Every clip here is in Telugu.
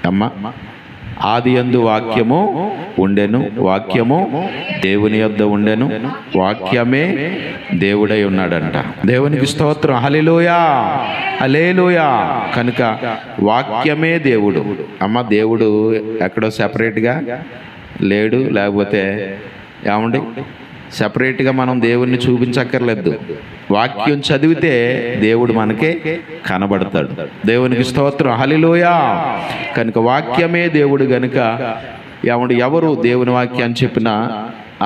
అమ్మ ఆది యందు వాక్యము ఉండెను వాక్యము దేవుని యొద్ద ఉండెను వాక్యమే దేవుడై ఉన్నాడంట దేవునికి స్తోత్రం హలిలోయా హలేలోయా కనుక వాక్యమే దేవుడు అమ్మ దేవుడు ఎక్కడో సెపరేట్గా లేడు లేకపోతే ఏమండి సపరేట్గా మనం దేవుణ్ణి చూపించక్కర్లేదు వాక్యం చదివితే దేవుడు మనకే కనబడతాడు దేవునికి స్తోత్రం హలిలోయా కనుక వాక్యమే దేవుడు గనుక ఏమండి ఎవరు దేవుని వాక్యాన్ని చెప్పినా ఆ?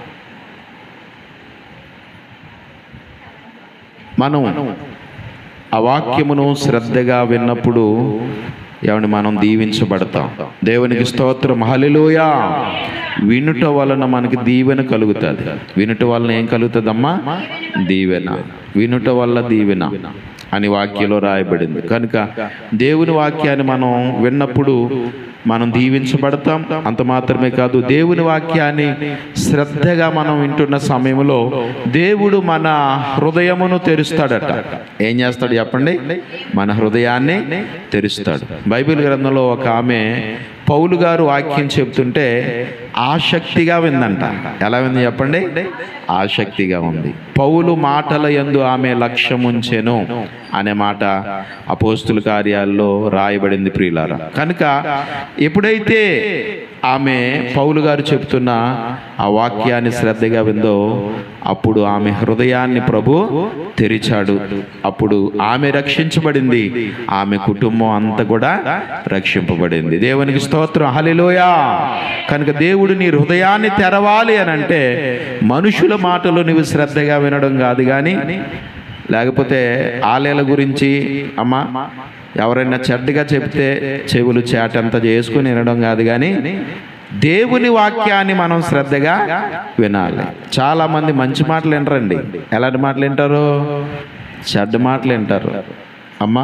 మనం ఆ వాక్యమును శ్రద్ధగా విన్నప్పుడు ఏమండి మనం దీవించబడతాం దేవునికి స్తోత్రం హలిలోయా వినుట వలన మనకి దీవెన కలుగుతుంది వినుట వలన ఏం కలుగుతుందమ్మా దీవెన వినుట వల్ల దీవెన అని వాక్యంలో రాయబడింది కనుక దేవుని వాక్యాన్ని మనం విన్నప్పుడు మనం దీవించబడతాం అంత మాత్రమే కాదు దేవుని వాక్యాన్ని శ్రద్ధగా మనం వింటున్న సమయంలో దేవుడు మన హృదయమును తెరుస్తాడట ఏం చేస్తాడు చెప్పండి మన హృదయాన్ని తెరుస్తాడు బైబిల్ గ్రంథంలో ఒక ఆమె పౌలు గారు వాక్యం చెప్తుంటే ఆసక్తిగా విందంట ఎలా వింది చెప్పండి ఆసక్తిగా ఉంది పౌలు మాటల యందు ఆమె లక్ష్యం ఉంచెను అనే మాట అపోస్తుల కార్యాల్లో రాయబడింది ప్రియులారా కనుక ఎప్పుడైతే ఆమె పౌలు గారు చెప్తున్న ఆ వాక్యాన్ని శ్రద్ధగా విందో అప్పుడు ఆమె హృదయాన్ని ప్రభు తెరిచాడు అప్పుడు ఆమె రక్షించబడింది ఆమె కుటుంబం అంతా కూడా రక్షింపబడింది దేవునికి స్తోత్రం హలిలోయా కనుక దేవుడు నీ హృదయాన్ని తెరవాలి అని అంటే మనుషుల మాటలు నువ్వు శ్రద్ధగా వినడం కాదు కానీ లేకపోతే ఆలయాల గురించి అమ్మ ఎవరైనా చెడ్డగా చెప్తే చెవులు చేటంతా చేసుకుని వినడం కాదు కానీ దేవుని వాక్యాన్ని మనం శ్రద్ధగా వినాలి చాలా మంది మంచి మాటలు వినరండి ఎలాంటి మాటలు వింటారు చెడ్డ మాటలు వింటారు అమ్మా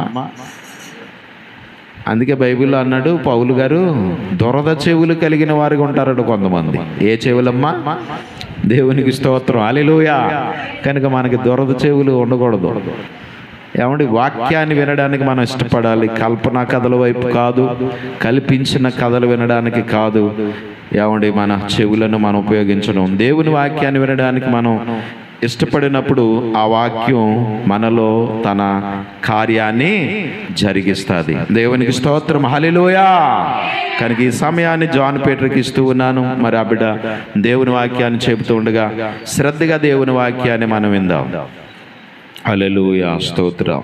అందుకే బైబిల్లో అన్నాడు పౌలు గారు దురద చెవులు కలిగిన వారికి ఉంటారట కొంతమంది ఏ చెవులమ్మా దేవునికి స్తోత్రం అలిలోయా కనుక మనకి దురద చెవులు ఉండకూడదు ఏమండి వాక్యాన్ని వినడానికి మనం ఇష్టపడాలి కల్పన కథల వైపు కాదు కల్పించిన కథలు వినడానికి కాదు ఏమండి మన చెవులను మనం ఉపయోగించడం దేవుని వాక్యాన్ని వినడానికి మనం ఇష్టపడినప్పుడు ఆ వాక్యం మనలో తన కార్యాన్ని జరిగిస్తుంది దేవునికి స్తోత్రం హలిలోయా కనుక ఈ సమయాన్ని జాన్ పీటర్కి ఇస్తూ ఉన్నాను మరి ఆ బిడ్డ దేవుని వాక్యాన్ని చెబుతూ ఉండగా శ్రద్ధగా దేవుని వాక్యాన్ని మనం విందాం హల్లెలూయా స్తోత్రం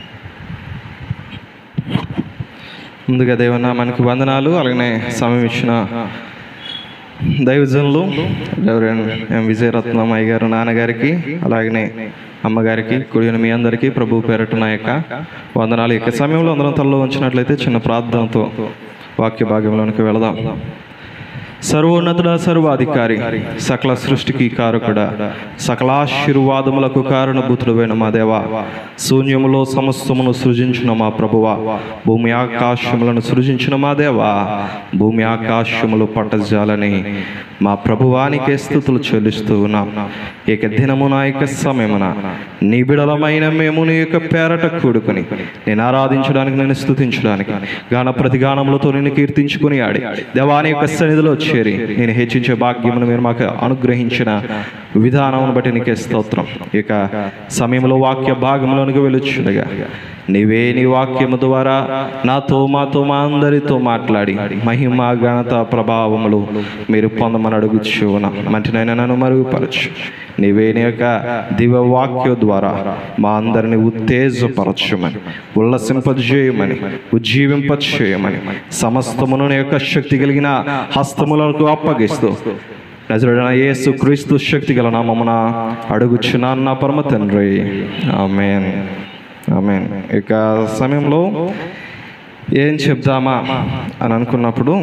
ముందుగా దేవన్న మనకి వందనాలు అలాగనే సమయం ఇచ్చిన దైవజనులు రెవరెండ్ ఎం విజయరత్నం అయ్య గారు నాన్నగారికి అలాగనే అమ్మగారికి కుడిన మీ అందరికీ ప్రభు పేరట నా యొక్క వందనాలు ఈ యొక్క సమయంలో అందరం తలలో ఉంచినట్లయితే చిన్న ప్రార్థనతో వాక్య భాగంలోనికి వెళదాం సర్వోన్నతుడ సర్వాధికారి సకల సృష్టికి కారకుడ సకలాశీర్వాదములకు కారణభూతుడైన మా దేవ శూన్యములో సమస్తమును సృజించిన మా ప్రభువ భూమి ఆకాశములను సృజించిన మా దేవ భూమి ఆకాశములు పట్టజాలని మా ప్రభువానికే స్థుతులు చెల్లిస్తూ ఉన్నాం ఇక దినము నా యొక్క సమయమున నీ బిడలమైన మేము నీ యొక్క పేరట కూడుకొని నేను ఆరాధించడానికి నేను స్థుతించడానికి గాన ప్రతిగానములతో నేను కీర్తించుకుని ఆడి దేవాని యొక్క సన్నిధిలో చేరి నేను హెచ్చించే భాగ్యమును మీరు మాకు అనుగ్రహించిన విధానమును బట్టి నీకే స్తోత్రం ఇక సమయంలో వాక్య భాగంలోనికి వెళ్ళొచ్చుండగా నీవే నీ వాక్యము ద్వారా నాతో మాతో మా అందరితో మాట్లాడి మహిమ ఘనత ప్రభావములు మీరు పొందమని అడుగుచు మంటినైనా నన్ను మరుగుపరచు నీవే నీ యొక్క దివ్య వాక్య ద్వారా మా అందరిని ఉత్తేజపరచమని ఉల్లసింపజేయమని ఉజ్జీవింపచేయమని సమస్తమును నీ యొక్క శక్తి కలిగిన హస్తములకు అప్పగిస్తూ నజరుడైన యేసు క్రీస్తు శక్తి గల నామమున అడుగుచున్నాను నా పరమ తండ్రి ఆమెన్ ఆమెన్ ఇక సమయంలో ఏం చెప్దామా అని అనుకున్నప్పుడు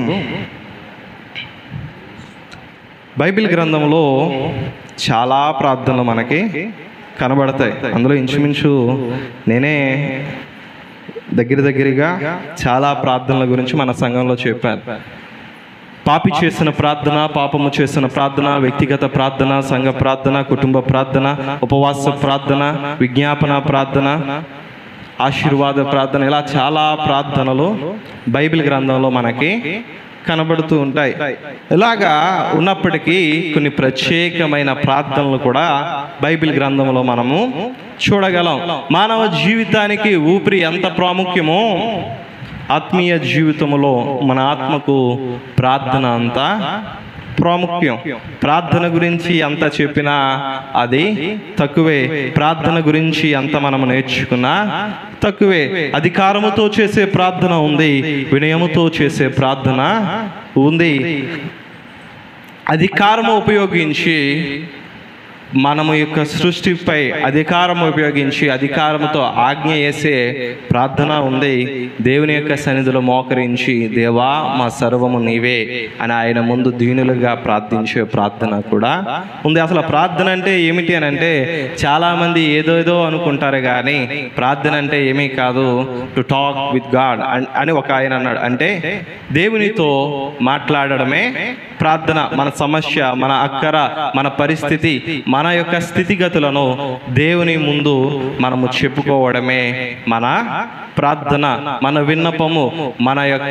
బైబిల్ గ్రంథంలో చాలా ప్రార్థనలు మనకి కనబడతాయి అందులో ఇంచుమించు నేనే దగ్గర దగ్గరగా చాలా ప్రార్థనల గురించి మన సంఘంలో చెప్పాను పాపి చేసిన ప్రార్థన పాపము చేసిన ప్రార్థన వ్యక్తిగత ప్రార్థన సంఘ ప్రార్థన కుటుంబ ప్రార్థన ఉపవాస ప్రార్థన విజ్ఞాపన ప్రార్థన ఆశీర్వాద ప్రార్థన ఇలా చాలా ప్రార్థనలు బైబిల్ గ్రంథంలో మనకి కనబడుతూ ఉంటాయి ఇలాగా ఉన్నప్పటికీ కొన్ని ప్రత్యేకమైన ప్రార్థనలు కూడా బైబిల్ గ్రంథంలో మనము చూడగలం మానవ జీవితానికి ఊపిరి ఎంత ప్రాముఖ్యమో ఆత్మీయ జీవితంలో మన ఆత్మకు ప్రార్థన అంతా ప్రాముఖ్యం ప్రార్థన గురించి ఎంత చెప్పినా అది తక్కువే ప్రార్థన గురించి ఎంత మనం నేర్చుకున్నా తక్కువే అధికారముతో చేసే ప్రార్థన ఉంది వినయముతో చేసే ప్రార్థన ఉంది అధికారము ఉపయోగించి మనము యొక్క సృష్టిపై అధికారం ఉపయోగించి అధికారంతో ఆజ్ఞ వేసే ప్రార్థన ఉంది దేవుని యొక్క సన్నిధిలో మోకరించి దేవా మా సర్వము నీవే అని ఆయన ముందు దీనులుగా ప్రార్థించే ప్రార్థన కూడా ఉంది అసలు ప్రార్థన అంటే ఏమిటి అని అంటే చాలా మంది ఏదోదో అనుకుంటారు కానీ ప్రార్థన అంటే ఏమీ కాదు టు టాక్ విత్ గాడ్ అని ఒక ఆయన అన్నాడు అంటే దేవునితో మాట్లాడడమే ప్రార్థన మన సమస్య మన అక్కర మన పరిస్థితి మన యొక్క స్థితిగతులను దేవుని ముందు మనము చెప్పుకోవడమే మన ప్రార్థన మన విన్నపము మన యొక్క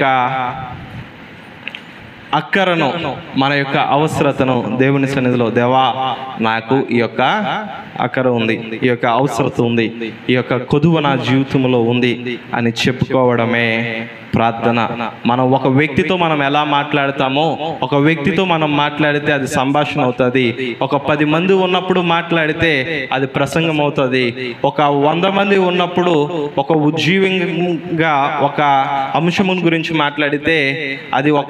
అక్కరను మన యొక్క అవసరతను దేవుని సన్నిధిలో దేవా నాకు ఈ యొక్క అక్కర ఉంది ఈ యొక్క అవసరత ఉంది ఈ యొక్క కొదువ నా జీవితంలో ఉంది అని చెప్పుకోవడమే ప్రార్థన మనం ఒక వ్యక్తితో మనం ఎలా మాట్లాడతామో ఒక వ్యక్తితో మనం మాట్లాడితే అది సంభాషణ అవుతుంది ఒక పది మంది ఉన్నప్పుడు మాట్లాడితే అది ప్రసంగం అవుతుంది ఒక వంద మంది ఉన్నప్పుడు ఒక ఉజ్జీవంగా ఒక అంశము గురించి మాట్లాడితే అది ఒక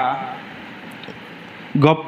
గొప్ప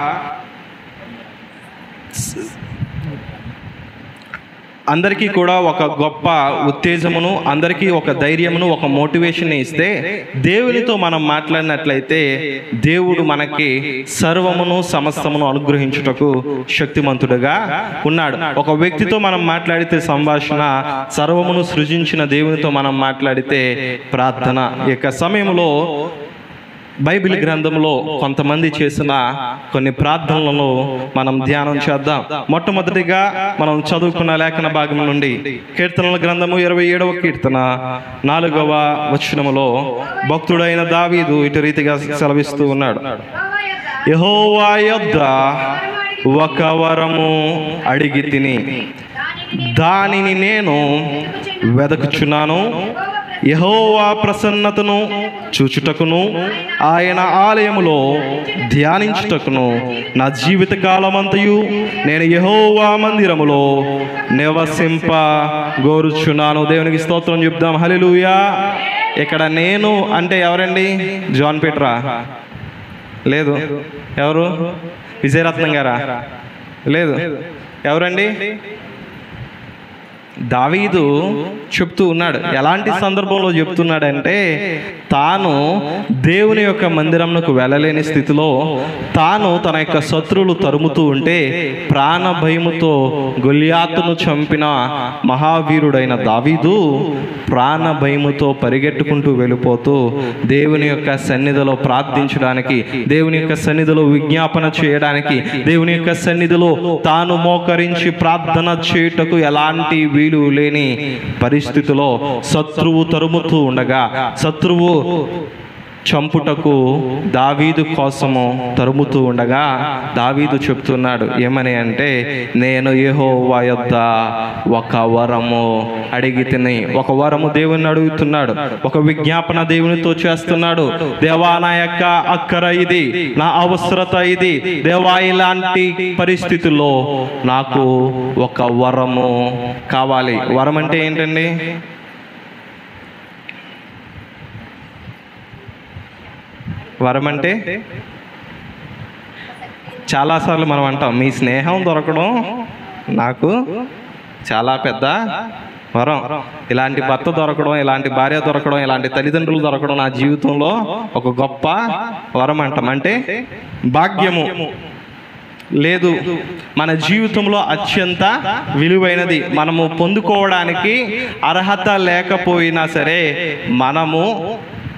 అందరికీ కూడా ఒక గొప్ప ఉత్తేజమును అందరికీ ఒక ధైర్యమును ఒక మోటివేషన్ ఇస్తే దేవునితో మనం మాట్లాడినట్లయితే దేవుడు మనకి సర్వమును సమస్తమును అనుగ్రహించుటకు శక్తిమంతుడుగా ఉన్నాడు ఒక వ్యక్తితో మనం మాట్లాడితే సంభాషణ సర్వమును సృజించిన దేవునితో మనం మాట్లాడితే ప్రార్థన ఈ యొక్క సమయంలో బైబిల్ గ్రంథంలో కొంతమంది చేసిన కొన్ని ప్రార్థనలను మనం ధ్యానం చేద్దాం మొట్టమొదటిగా మనం చదువుకున్న లేఖన భాగం నుండి కీర్తనల గ్రంథము ఇరవై ఏడవ కీర్తన నాలుగవ వచనములో భక్తుడైన దావీదు ఇటు రీతిగా సెలవిస్తూ ఉన్నాడు యహోవా యొద్ద ఒక వరము అడిగి తిని దానిని నేను వెదకుచున్నాను యహోవా ప్రసన్నతను చూచుటకును ఆయన ఆలయములో ధ్యానించుటకును నా జీవిత కాలమంతయు నేను యహోవా మందిరములో నివసింప గోరుచున్నాను దేవునికి స్తోత్రం చెప్దాం హల్లెలూయా ఇక్కడ నేను అంటే ఎవరండి జాన్ పీటరా లేదు ఎవరు విజయరత్నం గారా లేదు ఎవరండి దావీదు చెప్తూ ఉన్నాడు ఎలాంటి సందర్భంలో చెప్తున్నాడంటే తాను దేవుని యొక్క మందిరంకు వెళ్ళలేని స్థితిలో తాను తన యొక్క శత్రువులు తరుముతూ ఉంటే ప్రాణ భయముతో గొలియాతును చంపిన మహావీరుడైన దావీదు ప్రాణ భయముతో పరిగెట్టుకుంటూ వెళ్ళిపోతూ దేవుని యొక్క సన్నిధిలో ప్రార్థించడానికి దేవుని యొక్క సన్నిధిలో విజ్ఞాపన చేయడానికి దేవుని యొక్క సన్నిధిలో తాను మోకరించి ప్రార్థన చేయుటకు ఎలాంటి వీలు లేని పరిస్థితిలో శత్రువు తరుముతూ ఉండగా శత్రువు చంపుటకు దావీదు కోసము తరుముతూ ఉండగా దావీదు చెప్తున్నాడు ఏమని అంటే నేను ఏహో యొద్ద ఒక వరము అడిగి తిని ఒక వరము దేవుని అడుగుతున్నాడు ఒక విజ్ఞాపన దేవునితో చేస్తున్నాడు దేవా నా యొక్క అక్కర ఇది నా అవసరత ఇది దేవా ఇలాంటి పరిస్థితుల్లో నాకు ఒక వరము కావాలి వరం అంటే ఏంటండి వరం అంటే చాలాసార్లు మనం అంటాం మీ స్నేహం దొరకడం నాకు చాలా పెద్ద వరం ఇలాంటి భర్త దొరకడం ఇలాంటి భార్య దొరకడం ఇలాంటి తల్లిదండ్రులు దొరకడం నా జీవితంలో ఒక గొప్ప వరం అంటాం అంటే భాగ్యము లేదు మన జీవితంలో అత్యంత విలువైనది మనము పొందుకోవడానికి అర్హత లేకపోయినా సరే మనము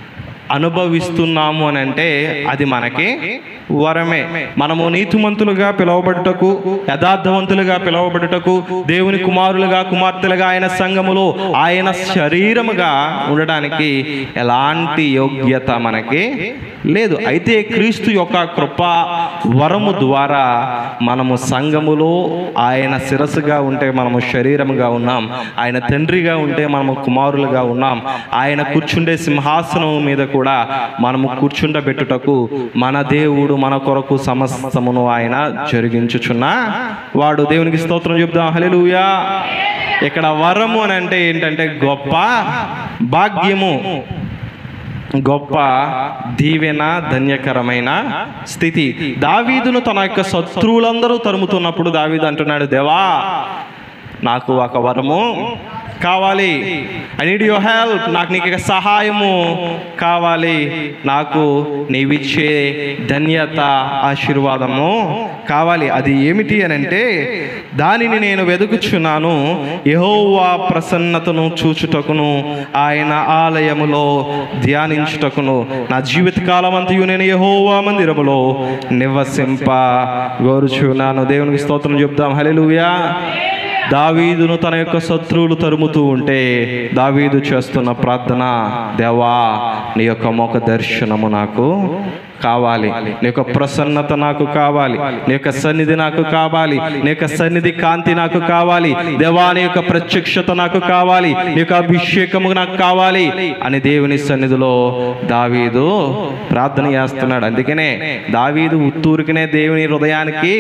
అనుభవిస్తున్నాము అని అంటే అది మనకి వరమే మనము నీతిమంతులుగా పిలువబడుటకు యథార్థవంతులుగా పిలువబడుటకు దేవుని కుమారులుగా కుమార్తెలుగా ఆయన సంఘములో ఆయన శరీరముగా ఉండడానికి ఎలాంటి యోగ్యత మనకి లేదు అయితే క్రీస్తు యొక్క కృప వరము ద్వారా మనము సంఘములో ఆయన శిరస్సుగా ఉంటే మనము శరీరముగా ఉన్నాం ఆయన తండ్రిగా ఉంటే మనము కుమారులుగా ఉన్నాం ఆయన కూర్చుండే సింహాసనం మీద కూడా మనము కూర్చుండబెట్టుటకు మన దేవుడు మన కొరకు సమస్తమును ఆయన జరిగించుచున్న వాడు దేవునికి స్తోత్రం చెప్దాం హల్లెలూయా ఇక్కడ వరము అని అంటే ఏంటంటే గొప్ప భాగ్యము గొప్ప దీవెన ధన్యకరమైన స్థితి దావీదును తన యొక్క శత్రువులందరూ తరుముతున్నప్పుడు దావీదు అంటున్నాడు దేవా నాకు ఒక వరము కావాలి ఐ నీడ్ యువర్ హెల్ప్ నాకు నీకు ఇక సహాయము కావాలి నాకు నీవిచ్చే ధన్యత ఆశీర్వాదము కావాలి అది ఏమిటి అని అంటే దానిని నేను వెతుకుచున్నాను యెహోవా ప్రసన్నతను చూచుటకును ఆయన ఆలయములో ధ్యానించుటకును నా జీవితకాలం అంతయు నేను యెహోవా మందిరములో నివసింప గోరుచున్నాను దేవునికి స్తోత్రం చెప్దాం హల్లెలూయా దావీదును తన యొక్క శత్రువులు తరుముతూ ఉంటే దావీదు చేస్తున్న ప్రార్థన దేవా నీ యొక్క ముఖ దర్శనము నాకు కావాలి నీ యొక్క ప్రసన్నత నాకు కావాలి నీ యొక్క సన్నిధి నాకు కావాలి నీ యొక్క సన్నిధి కాంతి నాకు కావాలి దేవా నీ యొక్క ప్రత్యక్షత నాకు కావాలి నీ యొక్క అభిషేకము నాకు కావాలి అని దేవుని సన్నిధిలో దావీదు ప్రార్థన చేస్తున్నాడు అందుకనే దావీదు ఉత్తూరుకినే దేవుని హృదయానికి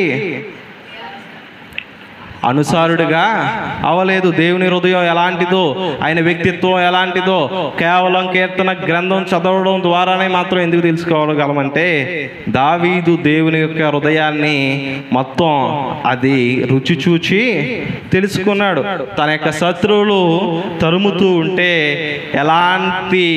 అనుసారుడిగా అవలేదు దేవుని హృదయం ఎలాంటిదో ఆయన వ్యక్తిత్వం ఎలాంటిదో కేవలం కీర్తన గ్రంథం చదవడం ద్వారానే మాత్రం ఎందుకు తెలుసుకోగలమంటే దావీదు దేవుని యొక్క హృదయాన్ని మొత్తం అది రుచి చూచి తెలుసుకున్నాడు తన యొక్క శత్రువులు తరుముతూ ఉంటే ఎలాంటి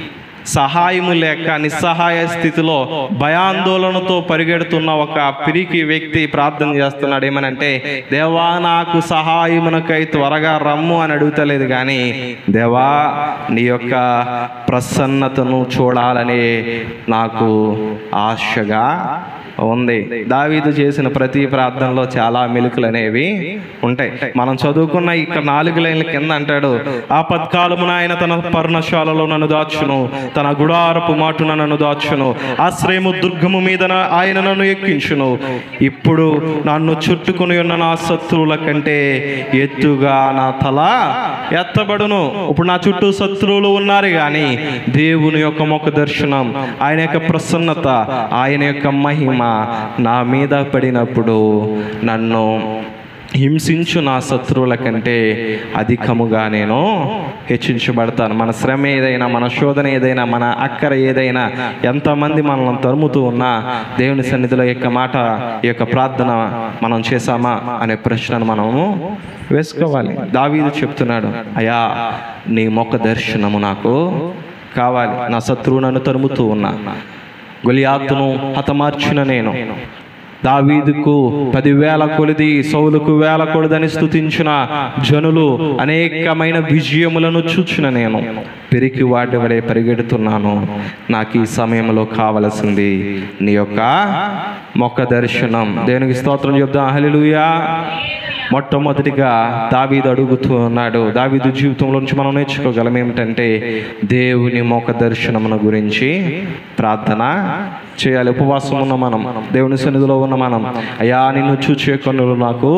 సహాయము లేక నిస్సహాయ స్థితిలో భయాందోళనతో పరిగెడుతున్న ఒక పిరికి వ్యక్తి ప్రార్థన చేస్తున్నాడు ఏమనంటే దేవా నాకు సహాయమునకై త్వరగా రమ్ము అని అడుగుతలేదు కానీ దేవా నీ యొక్క ప్రసన్నతను చూడాలని నాకు ఆశగా ఉంది దావీదు చేసిన ప్రతి ప్రార్థనలో చాలా మెలుకులు అనేవి ఉంటాయి మనం చదువుకున్న ఇక్కడ నాలుగు లైన్ల కింద అంటాడు ఆపత్కాలమున ఆయన తన పర్ణశాలలో నన్ను దాచును తన గుడారపు మాటున నన్ను దాచును ఆశ్రయము దుర్గము మీద నా- ఆయన నన్ను ఎక్కించును ఇప్పుడు నన్ను చుట్టుకుని ఉన్న నా శత్రువుల కంటే ఎత్తుగా నా తల ఎత్తబడును ఇప్పుడు నా చుట్టూ శత్రువులు ఉన్నారు కానీ దేవుని యొక్క ముఖ దర్శనం ఆయన యొక్క ప్రసన్నత ఆయన యొక్క మహిమ నా మీద పడినప్పుడు నన్ను హింసించు నా శత్రువుల కంటే అధికముగా నేను హెచ్చించబడతాను మన శ్రమ ఏదైనా మన శోధన ఏదైనా మన అక్కర ఏదైనా ఎంతమంది మనల్ని తరుముతూ ఉన్నా దేవుని సన్నిధిలో ఈ యొక్క మాట ఈ యొక్క ప్రార్థన మనం చేశామా అనే ప్రశ్నను మనము వేసుకోవాలి దావీదు చెప్తున్నాడు అయా నీ మొక్క దర్శనము నాకు కావాలి నా శత్రువు నన్ను తరుముతూ ఉన్నా గొలియాతును హతమార్చిన నేను దావీదుకు పదివేల కొలిది సౌలుకు వేల కొలిదని స్తుతించిన జనులు అనేకమైన విజయములను చూచిన నేను పెరికి వాటి వలె పరిగెడుతున్నాను నాకు ఈ సమయంలో కావలసింది నీ యొక్క మొక్క దర్శనం దేనికి స్తోత్రం చెప్దాం హల్లెలూయా మొట్టమొదటిగా దావీదు అడుగుతూ ఉన్నాడు దావీదు జీవితంలో నుంచి మనం నేర్చుకోగలం ఏమిటంటే దేవుని ముఖ దర్శనమున గురించి ప్రార్థన చేయాలి ఉపవాసం ఉన్న మనం దేవుని సన్నిధిలో ఉన్న మనం అయ్యా నిన్ను చూచే కన్నులు నాకు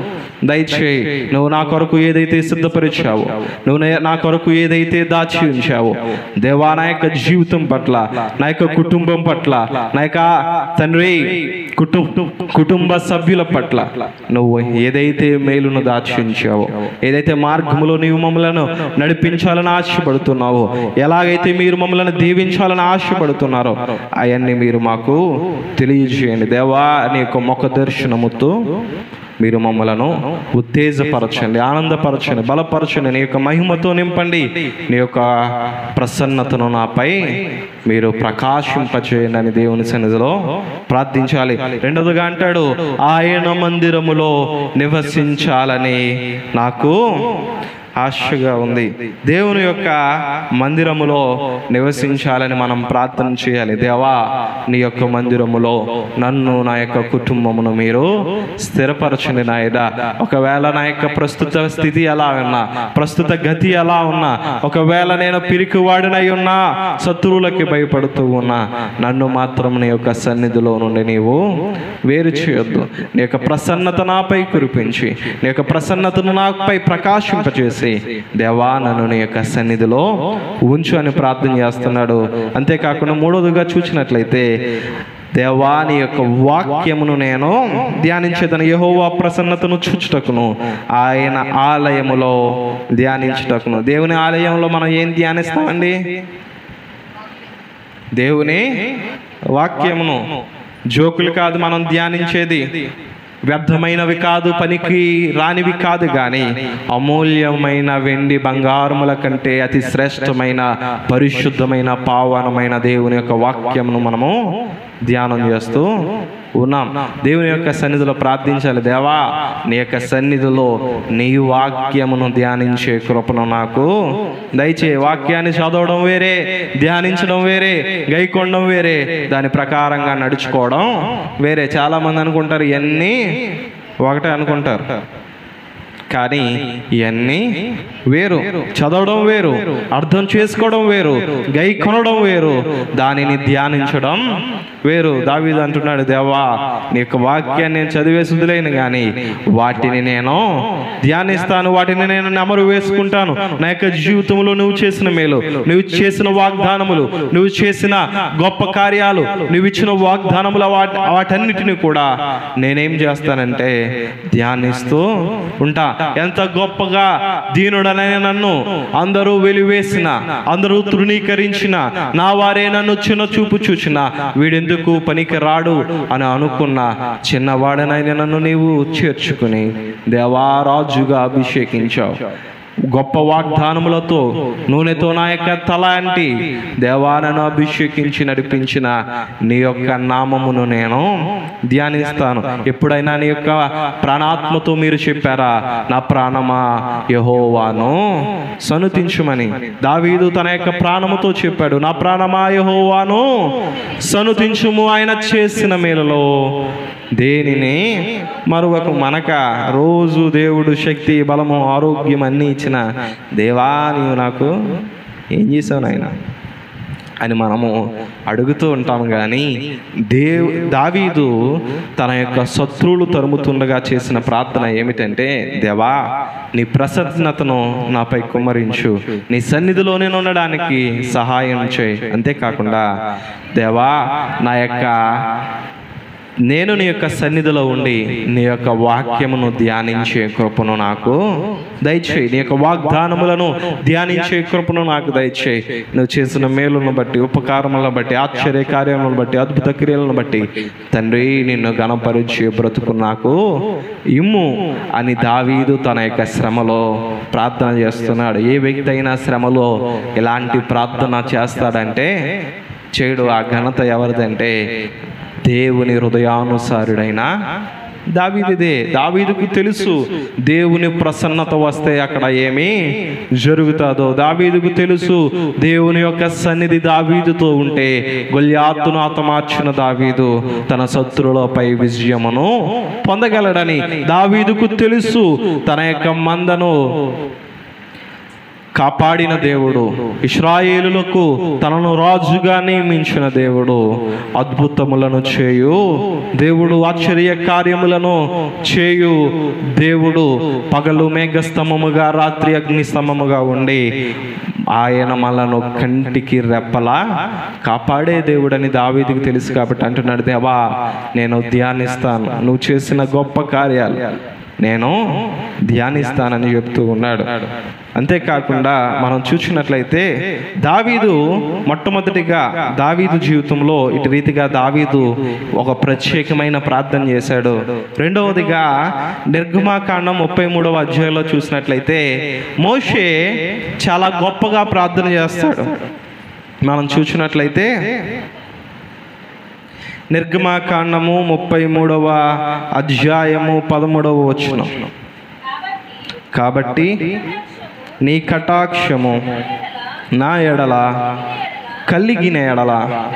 దయచేయి నువ్వు నా కొరకు ఏదైతే సిద్ధపరిచావో నువ్వు నే- నా కొరకు ఏదైతే దాచి ఉంచావో దేవా నా యొక్క జీవితం పట్ల నా యొక్క కుటుంబం పట్ల నా యొక్క తండ్రి కుటుంబ కుటుంబ సభ్యుల పట్ల నువ్వు ఏదైతే మేలును దాచి ఉంచావో ఏదైతే మార్గములో నీవు మమ్మలను నడిపించాలని ఆశపడుతున్నావో ఎలాగైతే మీరు మమ్మల్ని దీవించాలని ఆశపడుతున్నారో అవన్నీ మీరు మాకు తెలియజేయండి దేవా నీ యొక్క ముఖ దర్శనముతో మీరు మమ్మలను ఉత్తేజపరచండి ఆనందపరచండి బలపరచండి నీ యొక్క మహిమతో నింపండి నీ యొక్క ప్రసన్నతను నాపై మీరు ప్రకాశింపచేయండి అని దేవుని సన్నిధిలో ప్రార్థించాలి రెండవదిగా అంటాడు ఆయన మందిరములో నివసించాలని నాకు ఆశగా ఉంది దేవుని యొక్క మందిరములో నివసించాలని మనం ప్రార్థన చేయాలి దేవా నీ యొక్క మందిరములో నన్ను నా యొక్క కుటుంబమును మీరు స్థిరపరచండి నాయన ఒకవేళ నా యొక్క ప్రస్తుత స్థితి ఎలా ఉన్నా ప్రస్తుత గతి ఎలా ఉన్నా ఒకవేళ నేను పిరికివాడినై ఉన్నా శత్రువులకి భయపడుతూ ఉన్నా నన్ను మాత్రం నీ యొక్క సన్నిధిలో నుండి నీవు వేరు చేయొద్దు నీ యొక్క ప్రసన్నత నాపై కురిపించి నీ యొక్క ప్రసన్నతను నాపై ప్రకాశింపచేసి దేవా నన్ను నీ యొక్క సన్నిధిలో ఉంచు అని ప్రార్థన చేస్తున్నాడు అంతేకాకుండా మూడోదిగా చూసినట్లయితే దేవా నీ యొక్క వాక్యమును నేను ధ్యానించేదను యెహోవా ప్రసన్నతను చూచుటకును ఆయన ఆలయములో ధ్యానించుటకును దేవుని ఆలయంలో మనం ఏం ధ్యానిస్తామండి దేవుని వాక్యమును జోకులు కాదు మనం ధ్యానించేది వ్యర్థమైనవి కాదు పనికి రానివి కాదు కానీ అమూల్యమైన వెండి బంగారముల కంటే అతి శ్రేష్టమైన పరిశుద్ధమైన పావనమైన దేవుని యొక్క వాక్యమును మనము ధ్యానం చేస్తూ ఉన్నాం దేవుని యొక్క సన్నిధిలో ప్రార్థించాలి దేవా నీ యొక్క సన్నిధిలో నీ వాక్యమును ధ్యానించే కృపను నాకు దయచే వాక్యాన్ని చదవడం వేరే ధ్యానించడం వేరే గైకొండం వేరే దాని ప్రకారంగా నడుచుకోవడం వేరే చాలా మంది అనుకుంటారు ఇవన్నీ ఒకటే అనుకుంటారు కానీ ఇవన్నీ వేరు చదవడం వేరు అర్థం చేసుకోవడం వేరు గై కొనడం వేరు దానిని ధ్యానించడం వేరు దావీదు అంటున్నాడు దేవా నీ యొక్క వాక్యాన్ని నేను చదివేసుదులేను కానీ వాటిని నేను ధ్యానిస్తాను వాటిని నేను నెమరు వేసుకుంటాను నా యొక్క జీవితంలో నువ్వు చేసిన మేలు నువ్వు చేసిన వాగ్దానములు నువ్వు చేసిన గొప్ప కార్యాలు నువ్వు ఇచ్చిన వాగ్దానముల వాటి వాటన్నిటిని కూడా నేనేం చేస్తానంటే ధ్యానిస్తూ ఉంటా ఎంత గొప్పగా దీనుడనైన నన్ను అందరూ వెలివేసిన అందరూ తృణీకరించిన నా వారే నన్ను చిన్న చూపు చూచిన వీడెందుకు పనికి రాడు అని అనుకున్న చిన్నవాడనైన నన్ను నీవు చేర్చుకుని దేవారాజుగా అభిషేకించావు గొప్ప వాగ్దానములతో నూనెతో నా యొక్క తల అంటి దేవాలను అభిషేకించి నడిపించిన నీ యొక్క నామమును నేను ధ్యానిస్తాను ఎప్పుడైనా నీ యొక్క ప్రాణాత్మతో మీరు చెప్పారా నా ప్రాణమా యహోవాను సనుతించుమని దావీదు తన యొక్క ప్రాణముతో చెప్పాడు నా ప్రాణమా యహోవాను సనుతించుము ఆయన చేసిన మేలలో దేనిని మరొక మనక రోజు దేవుడు శక్తి బలము ఆరోగ్యం అన్నీ ఇచ్చిన దేవా నీవు నాకు ఏం చేసావు నాయన అని మనము అడుగుతూ ఉంటాం కానీ దేవ్ దావీదు తన యొక్క శత్రువులు తరుముతుండగా చేసిన ప్రార్థన ఏమిటంటే దేవా నీ ప్రసన్నతను నాపై కుమ్మరించు నీ సన్నిధిలో నేను ఉండడానికి సహాయం చేయి అంతేకాకుండా దేవా నా యొక్క నేను నీ యొక్క సన్నిధిలో ఉండి నీ యొక్క వాక్యమును ధ్యానించే కృపను నాకు దయచేయి నీ యొక్క వాగ్దానములను ధ్యానించే కృపను నాకు దయచేయి నువ్వు చేసిన మేలును బట్టి ఉపకారములను బట్టి ఆశ్చర్య కార్యములను బట్టి అద్భుత క్రియలను బట్టి తండ్రి నిన్ను గణపరిచే బ్రతుకు నాకు ఇమ్ము అని దావీదు తన యొక్క శ్రమలో ప్రార్థన చేస్తున్నాడు ఏ వ్యక్తి అయినా శ్రమలో ఎలాంటి ప్రార్థన చేస్తాడంటే చేయడు ఆ ఘనత ఎవరిదంటే దేవుని హృదయానుసారుడైన దావీదిదే దావీదుకు తెలుసు దేవుని ప్రసన్నత వస్తే అక్కడ ఏమి జరుగుతుందో దావీదుకు తెలుసు దేవుని యొక్క సన్నిధి దావీదుతో ఉంటే గొల్యాత్తును హతమార్చిన దావీదు తన శత్రులపై విజయమును పొందగలడని దావీదుకు తెలుసు తన యొక్క మందను కాపాడిన దేవుడు ఇస్రాయేలులకు తనను రాజుగా నియమించిన దేవుడు అద్భుతములను చేయు దేవుడు ఆశ్చర్య కార్యములను చేయు దేవుడు పగలు మేఘస్తంభముగా రాత్రి అగ్నిస్తంభముగా ఉండి ఆయన మనను కంటికి రెప్పలా కాపాడే దేవుడని దావీదికి తెలుసు కాబట్టి అంటున్నాడు దేవా నేను ధ్యానిస్తాను నువ్వు చేసిన గొప్ప కార్యాలు నేను ధ్యానిస్తానని చెప్తూ ఉన్నాడు అంతేకాకుండా మనం చూసినట్లయితే దావీదు మొట్టమొదటిగా దావీదు జీవితంలో ఇటు రీతిగా దావీదు ఒక ప్రత్యేకమైన ప్రార్థన చేశాడు రెండవదిగా నిర్గమాకాండం ముప్పై మూడవ అధ్యాయంలో చూసినట్లయితే మోషే చాలా గొప్పగా ప్రార్థన చేస్తాడు మనం చూసినట్లయితే నిర్గమాకాండము ముప్పై మూడవ అధ్యాయము పదమూడవ వచనం కాబట్టి నీ కటాక్షము నా ఎడల కలిగిన ఎడల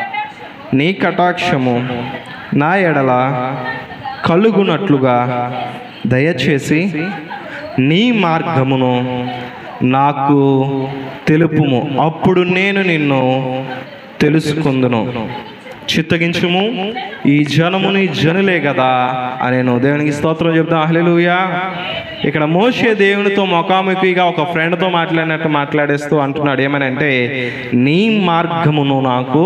నీ కటాక్షము నా ఎడల కలుగునట్లుగా దయచేసి నీ మార్గమును నాకు తెలుపుము అప్పుడు నేను నిన్ను తెలుసుకుందును చిత్తగించుము ఈ జనము నీ జనులే కదా అని నేను దేవునికి స్తోత్రం చెప్తాను హల్లెలూయా ఇక్కడ మోషే దేవునితో ముఖాముఖిగా ఒక ఫ్రెండ్తో మాట్లాడినట్టు మాట్లాడేస్తూ అంటున్నాడు ఏమని అంటే నీ మార్గమును నాకు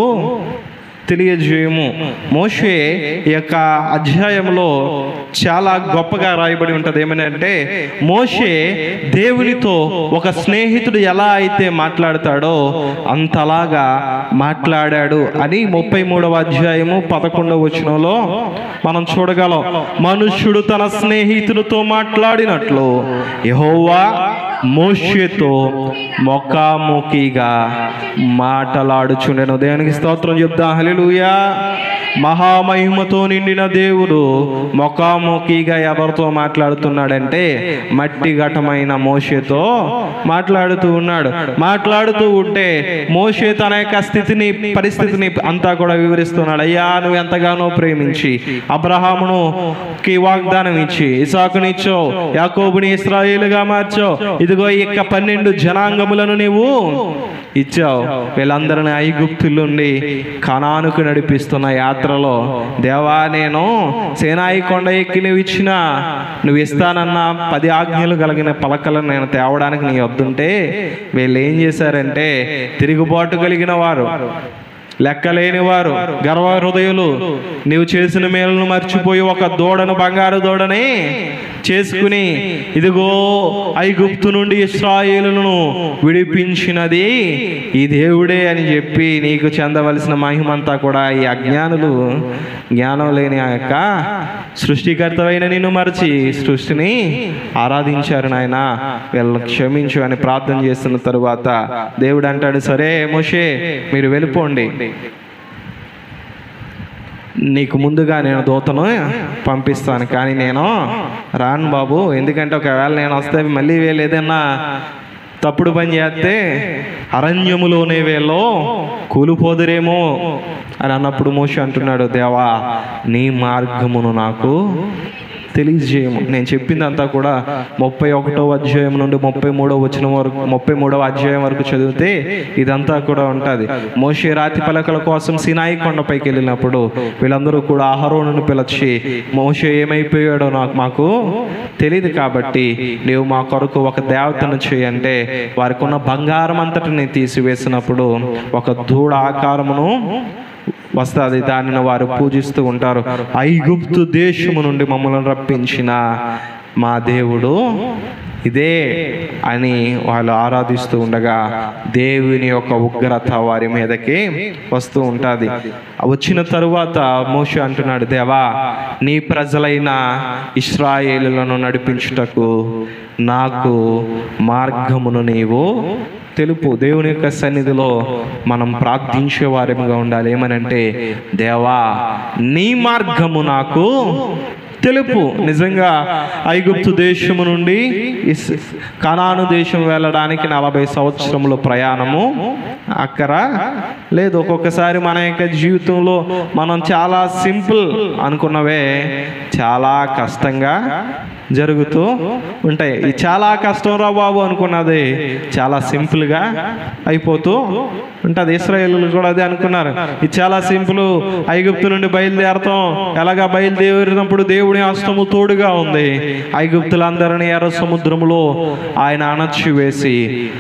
తెలియజేయము మోషే ఈ యొక్క అధ్యాయంలో చాలా గొప్పగా రాయబడి ఉంటుంది ఏమనంటే మోషే దేవునితో ఒక స్నేహితుడు ఎలా అయితే మాట్లాడతాడో అంతలాగా మాట్లాడాడు అని ముప్పై మూడవ అధ్యాయము పదకొండవ వచనంలో మనం చూడగలం మనుష్యుడు తన స్నేహితునితో మాట్లాడినట్లు యెహోవా మోషేతో ముఖాముఖిగా మాటలాడుచుండెను దేవునికి స్తోత్రం చెప్తా హల్లెలూయా మహామహిమతో నిండిన దేవుడు ముఖాముఖిగా ఎవరితో మాట్లాడుతున్నాడంటే మట్టి ఘటమైన మోషేతో మాట్లాడుతూ ఉన్నాడు మాట్లాడుతూ ఉంటే మోషే తన యొక్క స్థితిని పరిస్థితిని అంతా కూడా వివరిస్తున్నాడు అయ్యా నువ్వు ఎంతగానో ప్రేమించి అబ్రహామును కి వాగ్దానం ఇచ్చి ఇసాకునిచ్చో యాకోబుని ఇస్రాయేలుగా మార్చావు ఇదిగో ఈ యొక్క పన్నెండు జనాంగములను నీవు ఇచ్చావు వీళ్ళందరిని ఐగుప్తుల నుండి కనానుకు నడిపిస్తున్న యాత్రలో దేవా నేను సేనాయి కొండ ఎక్కి నువ్వు ఇచ్చిన నువ్వు ఇస్తానన్న పది ఆజ్ఞలు కలిగిన పలకలను నేను తేవడానికి నీ వద్దుంటే వీళ్ళు ఏం చేశారంటే తిరుగుబాటు కలిగిన వారు లెక్కలేని వారు గర్వ హృదయులు నీవు చేసిన మేలును మర్చిపోయి ఒక దూడను బంగారు దూడని చేసుకుని ఇదిగో ఐగుప్తు నుండి ఇస్రాయేలును విడిపించినది ఈ దేవుడే అని చెప్పి నీకు చెందవలసిన మహిమంతా కూడా ఈ అజ్ఞానులు జ్ఞానం లేని ఆ యొక్క సృష్టికర్తవైన నిన్ను మరచి సృష్టిని ఆరాధించారు నాయన వీళ్ళని క్షమించు అని ప్రార్థన చేస్తున్న తరువాత దేవుడు అంటాడు సరే మోషే మీరు వెళ్ళిపోండి నీకు ముందుగా నేను దూతను పంపిస్తాను కానీ నేను రాను బాబు ఎందుకంటే ఒకవేళ నేను వస్తే మళ్ళీ వీళ్ళు ఏదైనా తప్పుడు పని చేస్తే అరణ్యములోనే వీళ్ళు కూలిపోదురేమో అని అన్నప్పుడు మోషి అంటున్నాడు దేవా నీ మార్గమును నాకు తెలియజేయము నేను చెప్పిందంతా కూడా ముప్పై ఒకటో అధ్యాయం నుండి ముప్పై మూడో వచ్చిన వరకు ముప్పై మూడవ అధ్యాయం వరకు చదివితే ఇదంతా కూడా ఉంటుంది మోషే రాతి పలకల కోసం సినాయి కొండపైకి వెళ్ళినప్పుడు వీళ్ళందరూ కూడా ఆహారోను పిలిచి మోషే ఏమైపోయాడో నాకు మాకు తెలియదు కాబట్టి నీవు మా కొరకు ఒక దేవతను చేయంటే వారికి ఉన్న బంగారం అంతటిని తీసివేసినప్పుడు ఒక దూడ ఆకారమును వస్తుంది దానిని వారు పూజిస్తూ ఉంటారు ఐగుప్తు దేశము నుండి మమ్మల్ని రప్పించిన మా దేవుడు ఇదే అని వాళ్ళు ఆరాధిస్తూ ఉండగా దేవుని యొక్క ఉగ్రత వారి మీదకి వస్తూ ఉంటుంది వచ్చిన తరువాత మోష అంటున్నాడు దేవా నీ ప్రజలైన ఇస్రాయేలులను నడిపించుటకు నాకు మార్గమును నీవు తెలుపు దేవుని యొక్క సన్నిధిలో మనం ప్రార్థించే వారిగా ఉండాలి ఏమనంటే దేవా నీ మార్గము నాకు తెలుపు నిజంగా ఐగుప్తు దేశము నుండి ఇస్ కనాను దేశం వెళ్ళడానికి నలభై సంవత్సరముల ప్రయాణము అక్కర లేదు ఒక్కొక్కసారి మన యొక్క జీవితంలో మనం చాలా సింపుల్ అనుకున్నవే చాలా కష్టంగా జరుగుతూ ఉంటాయి ఇది చాలా కష్టం రా బాబు అనుకున్నది చాలా సింపుల్గా అయిపోతూ ఉంటుంది ఇస్రాయేలు కూడా అదే అనుకున్నారు ఇది చాలా సింపుల్ ఐగుప్తు నుండి బయలుదేరతాం ఎలాగా బయలుదేరినప్పుడు దేవుని హస్తము తోడుగా ఉంది ఐగుప్తులందరినీ ఎర్ర సముద్రములో ఆయన అణచివేసి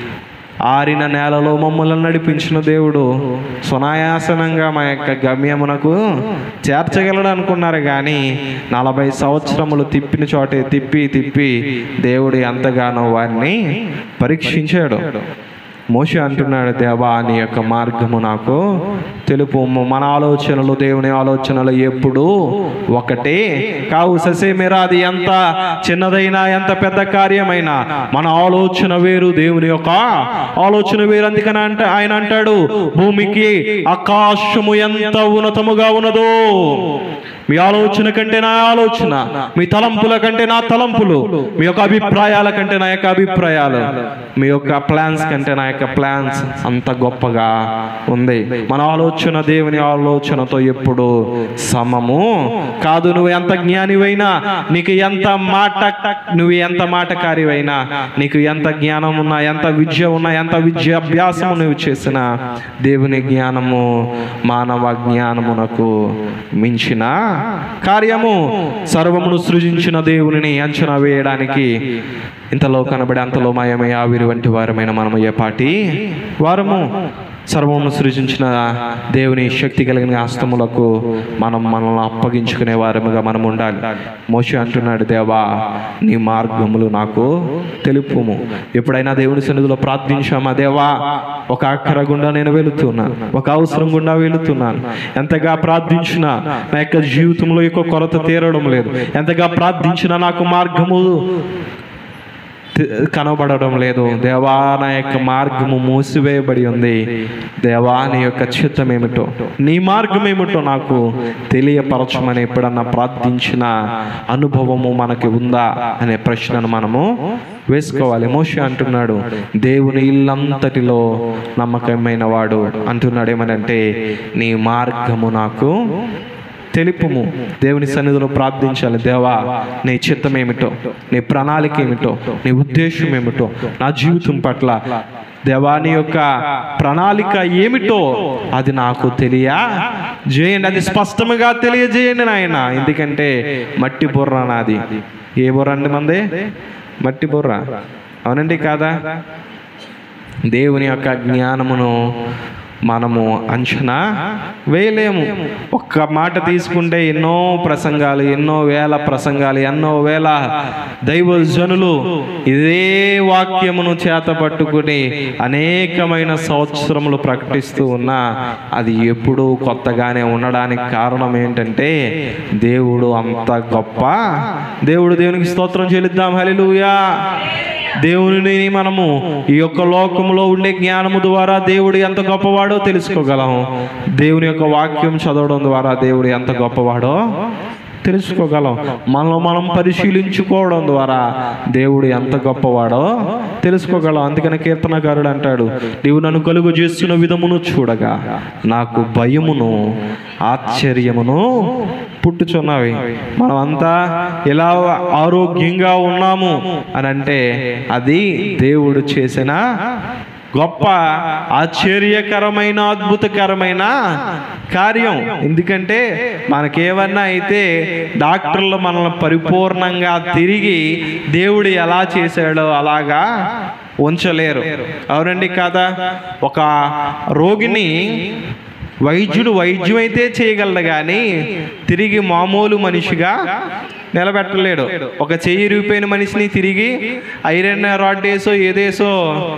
ఆరిన నేలలో మమ్మల్ని నడిపించిన దేవుడు సునాయాసనంగా మా యొక్క గమ్యమునకు చేర్చగలడు అనుకున్నారు కానీ నలభై సంవత్సరములు తిప్పిన చోటే తిప్పి తిప్పి దేవుడు ఎంతగానో వారిని పరీక్షించాడు మోషే అంటున్నాడు దేవా నీ యొక్క మార్గము నాకు తెలుపు మన ఆలోచనలు దేవుని ఆలోచనలు ఎప్పుడు ఒకటే కావు ససేమిరా అది ఎంత చిన్నదైనా ఎంత పెద్ద కార్యమైనా మన ఆలోచన వేరు దేవుని యొక్క ఆలోచన వేరు అందుకని అంటే ఆయన అంటాడు భూమికి ఆకాశము ఎంత ఉన్నతముగా ఉన్నదో మీ ఆలోచన కంటే నా ఆలోచన మీ తలంపుల కంటే నా తలంపులు మీ యొక్క అభిప్రాయాల కంటే నా యొక్క అభిప్రాయాలు మీ యొక్క ప్లాన్స్ కంటే నా యొక్క ప్లాన్స్ అంత గొప్పగా ఉంది మన ఆలోచన దేవుని ఆలోచనతో ఎప్పుడు సమము కాదు నువ్వు ఎంత జ్ఞానివైనా నీకు ఎంత మాట నువ్వు ఎంత మాటకారివైనా నీకు ఎంత జ్ఞానం ఉన్నా ఎంత విద్య ఉన్నా ఎంత విద్య అభ్యాసము నువ్వు చేసినా దేవుని జ్ఞానము మానవ జ్ఞానమునకు మించిన కార్యము సర్వమును సృజించిన దేవునిని అంచనా వేయడానికి ఇంతలో కనబడి అంతలో మాయమై ఆవిరి వంటి వారమైన మనము ఏ పాటి వారము సర్వమును సృజించిన దేవుని శక్తి కలిగిన హస్తములకు మనం మనల్ని అప్పగించుకునే వారముగా మనం ఉండాలి మోషి అంటున్నాడు దేవా నీ మార్గములు నాకు తెలుపుము ఎప్పుడైనా దేవుని సన్నిధిలో ప్రార్థించామా దేవా ఒక అక్కర గుండా నేను వెళుతున్నాను ఒక అవసరం గుండా వెళుతున్నాను ఎంతగా ప్రార్థించినా నా యొక్క జీవితంలో యొక్క కొరత తీరడం లేదు ఎంతగా ప్రార్థించినా నాకు మార్గము తి- కనబడడం లేదు దేవా నా యొక్క మార్గము మూసివేయబడి ఉంది దేవా నీ యొక్క చిత్తం ఏమిటో నీ మార్గం ఏమిటో నాకు తెలియపరచమని ఎప్పుడన్నా ప్రార్థించిన అనుభవము మనకి ఉందా అనే ప్రశ్నను మనము వేసుకోవాలి మోషే అంటున్నాడు దేవుని ఇల్లంతటిలో నమ్మకమైన వాడు అంటున్నాడు ఏమనంటే నీ మార్గము నాకు తెలుపుము దేవుని సన్నిధిలో ప్రార్థించాలి దేవా నీ చిత్తం ఏమిటో నీ ప్రణాళిక ఏమిటో నీ ఉద్దేశం ఏమిటో నా జీవితం పట్ల దేవా నీ యొక్క ప్రణాళిక ఏమిటో అది నాకు తెలియ చేయండి అది స్పష్టముగా తెలియజేయండి నాయన ఎందుకంటే మట్టి బుర్ర నాది ఏ బుర్ర అండి మంది మట్టి బుర్ర అవునండి కాదా దేవుని యొక్క జ్ఞానమును మనము అంచనా వేయలేము ఒక్క మాట తీసుకుంటే ఎన్నో ప్రసంగాలు ఎన్నో వేల ప్రసంగాలు ఎన్నో వేల దైవజనులు ఇదే వాక్యమును చేత పట్టుకుని అనేకమైన సంవత్సరములు ప్రకటిస్తూ ఉన్నా అది ఎప్పుడూ కొత్తగానే ఉండడానికి కారణం ఏంటంటే దేవుడు అంత గొప్ప దేవుడు దేవునికి స్తోత్రం చెల్లిద్దాం హల్లెలూయా దేవుని మనము ఈ యొక్క లోకంలో ఉండే జ్ఞానము ద్వారా దేవుడు ఎంత గొప్పవాడో తెలుసుకోగలం దేవుని యొక్క వాక్యం చదవడం ద్వారా దేవుడు ఎంత గొప్పవాడో తెలుసుకోగలం మనలో మనం పరిశీలించుకోవడం ద్వారా దేవుడు ఎంత గొప్పవాడో తెలుసుకోగలం అందుకని కీర్తనకారుడు అంటాడు నీవు నన్ను కలుగు చేస్తున్న విధమును చూడగా నాకు భయమును ఆశ్చర్యమును పుట్టుచున్నవి మనమంతా ఎలా ఆరోగ్యంగా ఉన్నాము అని అంటే అది దేవుడు చేసిన గొప్ప ఆశ్చర్యకరమైన అద్భుతకరమైన కార్యం ఎందుకంటే మనకేమన్నా అయితే డాక్టర్లు మనల్ని పరిపూర్ణంగా తిరిగి దేవుడు ఎలా చేశాడో అలాగా ఉంచలేరు అవునండి కాదా ఒక రోగిని వైద్యుడు వైద్యం అయితే చేయగలడు కానీ తిరిగి మామూలు మనిషిగా నిలబెట్టలేడు ఒక చెయ్యి రూపాయిన మనిషిని తిరిగి ఐరన్ రాడ్ వేసో ఏదేసో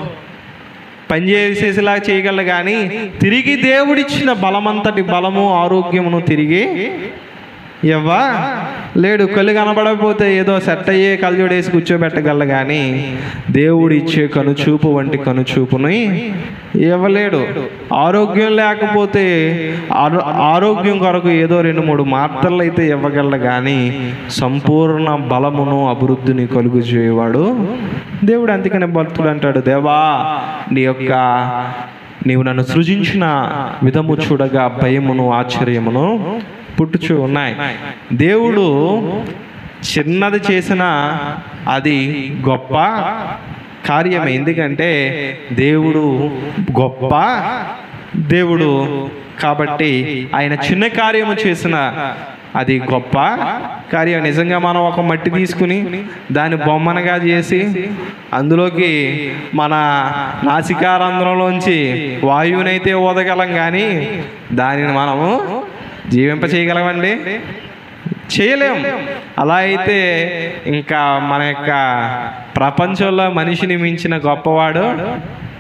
పనిచేసేలా చేయగలడు కానీ తిరిగి దేవుడిచ్చిన బలమంతటి బలము ఆరోగ్యమును తిరిగి ఎవ్వా లేడు కళ్ళు కనబడకపోతే ఏదో సెట్ అయ్యే కళ్ళజోడేసి కూర్చోబెట్టగలడు కానీ దేవుడు ఇచ్చే కనుచూపు వంటి కనుచూపుని ఇవ్వలేడు ఆరోగ్యం లేకపోతే ఆరో- ఆరోగ్యం కొరకు ఏదో రెండు మూడు మాత్రలు అయితే ఇవ్వగలడు కానీ సంపూర్ణ బలమును అభివృద్ధిని కలుగు చేయవాడు దేవుడు అందుకనే భక్తుడు అంటాడు దేవా నీ యొక్క నీవు నన్ను సృజించిన విధము చూడగా భయమును ఆశ్చర్యమును పుట్టుచు ఉన్నాయి దేవుడు చిన్నది చేసిన అది గొప్ప కార్యమే ఎందుకంటే దేవుడు గొప్ప దేవుడు కాబట్టి ఆయన చిన్న కార్యము చేసిన అది గొప్ప కార్యం నిజంగా మనం ఒక మట్టి తీసుకుని దాన్ని బొమ్మనగా చేసి అందులోకి మన నాసికారంధ్రంలోంచి వాయువునైతే ఊదగలం కానీ దానిని మనము జీవింప చేయగలమండి చేయలేం అలా అయితే ఇంకా మన యొక్క ప్రపంచంలో మనిషిని మించిన గొప్పవాడు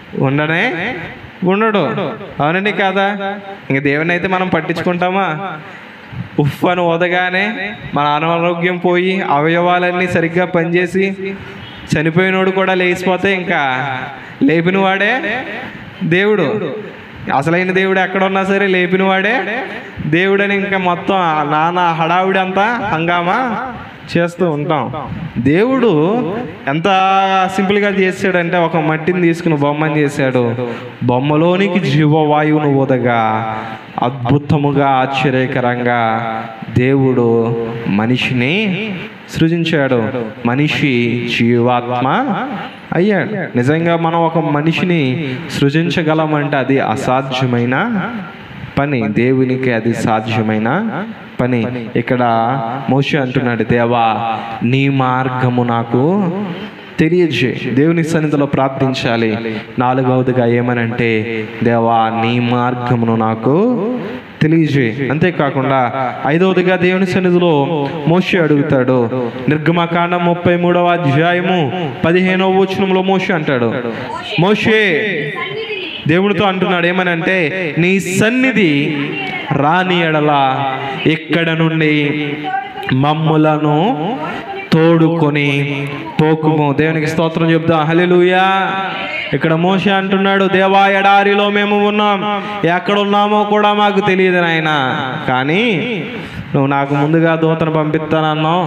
ఉండనే ఉండడు అవునండి కాదా ఇంక దేవుని అయితే మనం పట్టించుకుంటామా ఉఫ్ అని ఓదగానే మన అనారోగ్యం పోయి అవయవాలన్నీ సరిగ్గా పనిచేసి చనిపోయినోడు కూడా లేచిపోతే ఇంకా లేపిన వాడే దేవుడు అసలైన దేవుడు ఎక్కడ ఉన్నా సరే లేపిన వాడే దేవుడని ఇంకా మొత్తం ఆ నాన్న హడావుడి అంతా హంగామా చేస్తూ ఉంటాం దేవుడు ఎంత సింపుల్గా చేశాడంటే ఒక మట్టిని తీసుకుని బొమ్మని చేశాడు బొమ్మలోనికి జీవవాయువును ఊదగా అద్భుతముగా ఆశ్చర్యకరంగా దేవుడు మనిషిని సృజించాడు మనిషి జీవాత్మ అయ్యాడు నిజంగా మనం ఒక మనిషిని సృజించగలమంటే అది అసాధ్యమైన పని దేవునికి అది సాధ్యమైన పని ఇక్కడ మోషే అంటున్నాడు దేవా నీ మార్గము నాకు తెలియజే దేవుని సన్నిధిలో ప్రార్థించాలి నాలుగవదిగా ఏమనంటే దేవా నీ మార్గమును నాకు తెలియజే అంతేకాకుండా ఐదవదిగా దేవుని సన్నిధిలో మోషే అడుగుతాడు నిర్గమకాండం ముప్పై మూడవ అధ్యాయము పదిహేనవ వచనంలో మోషే అంటాడు మోషే దేవునితో అంటున్నాడు ఏమనంటే నీ సన్నిధి రాని ఎడల ఇక్కడ నుండి మమ్ములను తోడుకొని పోకుము దేవునికి స్తోత్రం చెప్దాం హల్లెలూయా ఇక్కడ మోషే అంటున్నాడు దేవా ఎడారిలో మేము ఉన్నాం ఎక్కడ ఉన్నామో కూడా మాకు తెలియదు నాయన కానీ నువ్వు నాకు ముందుగా దూతను పంపిస్తానన్నావు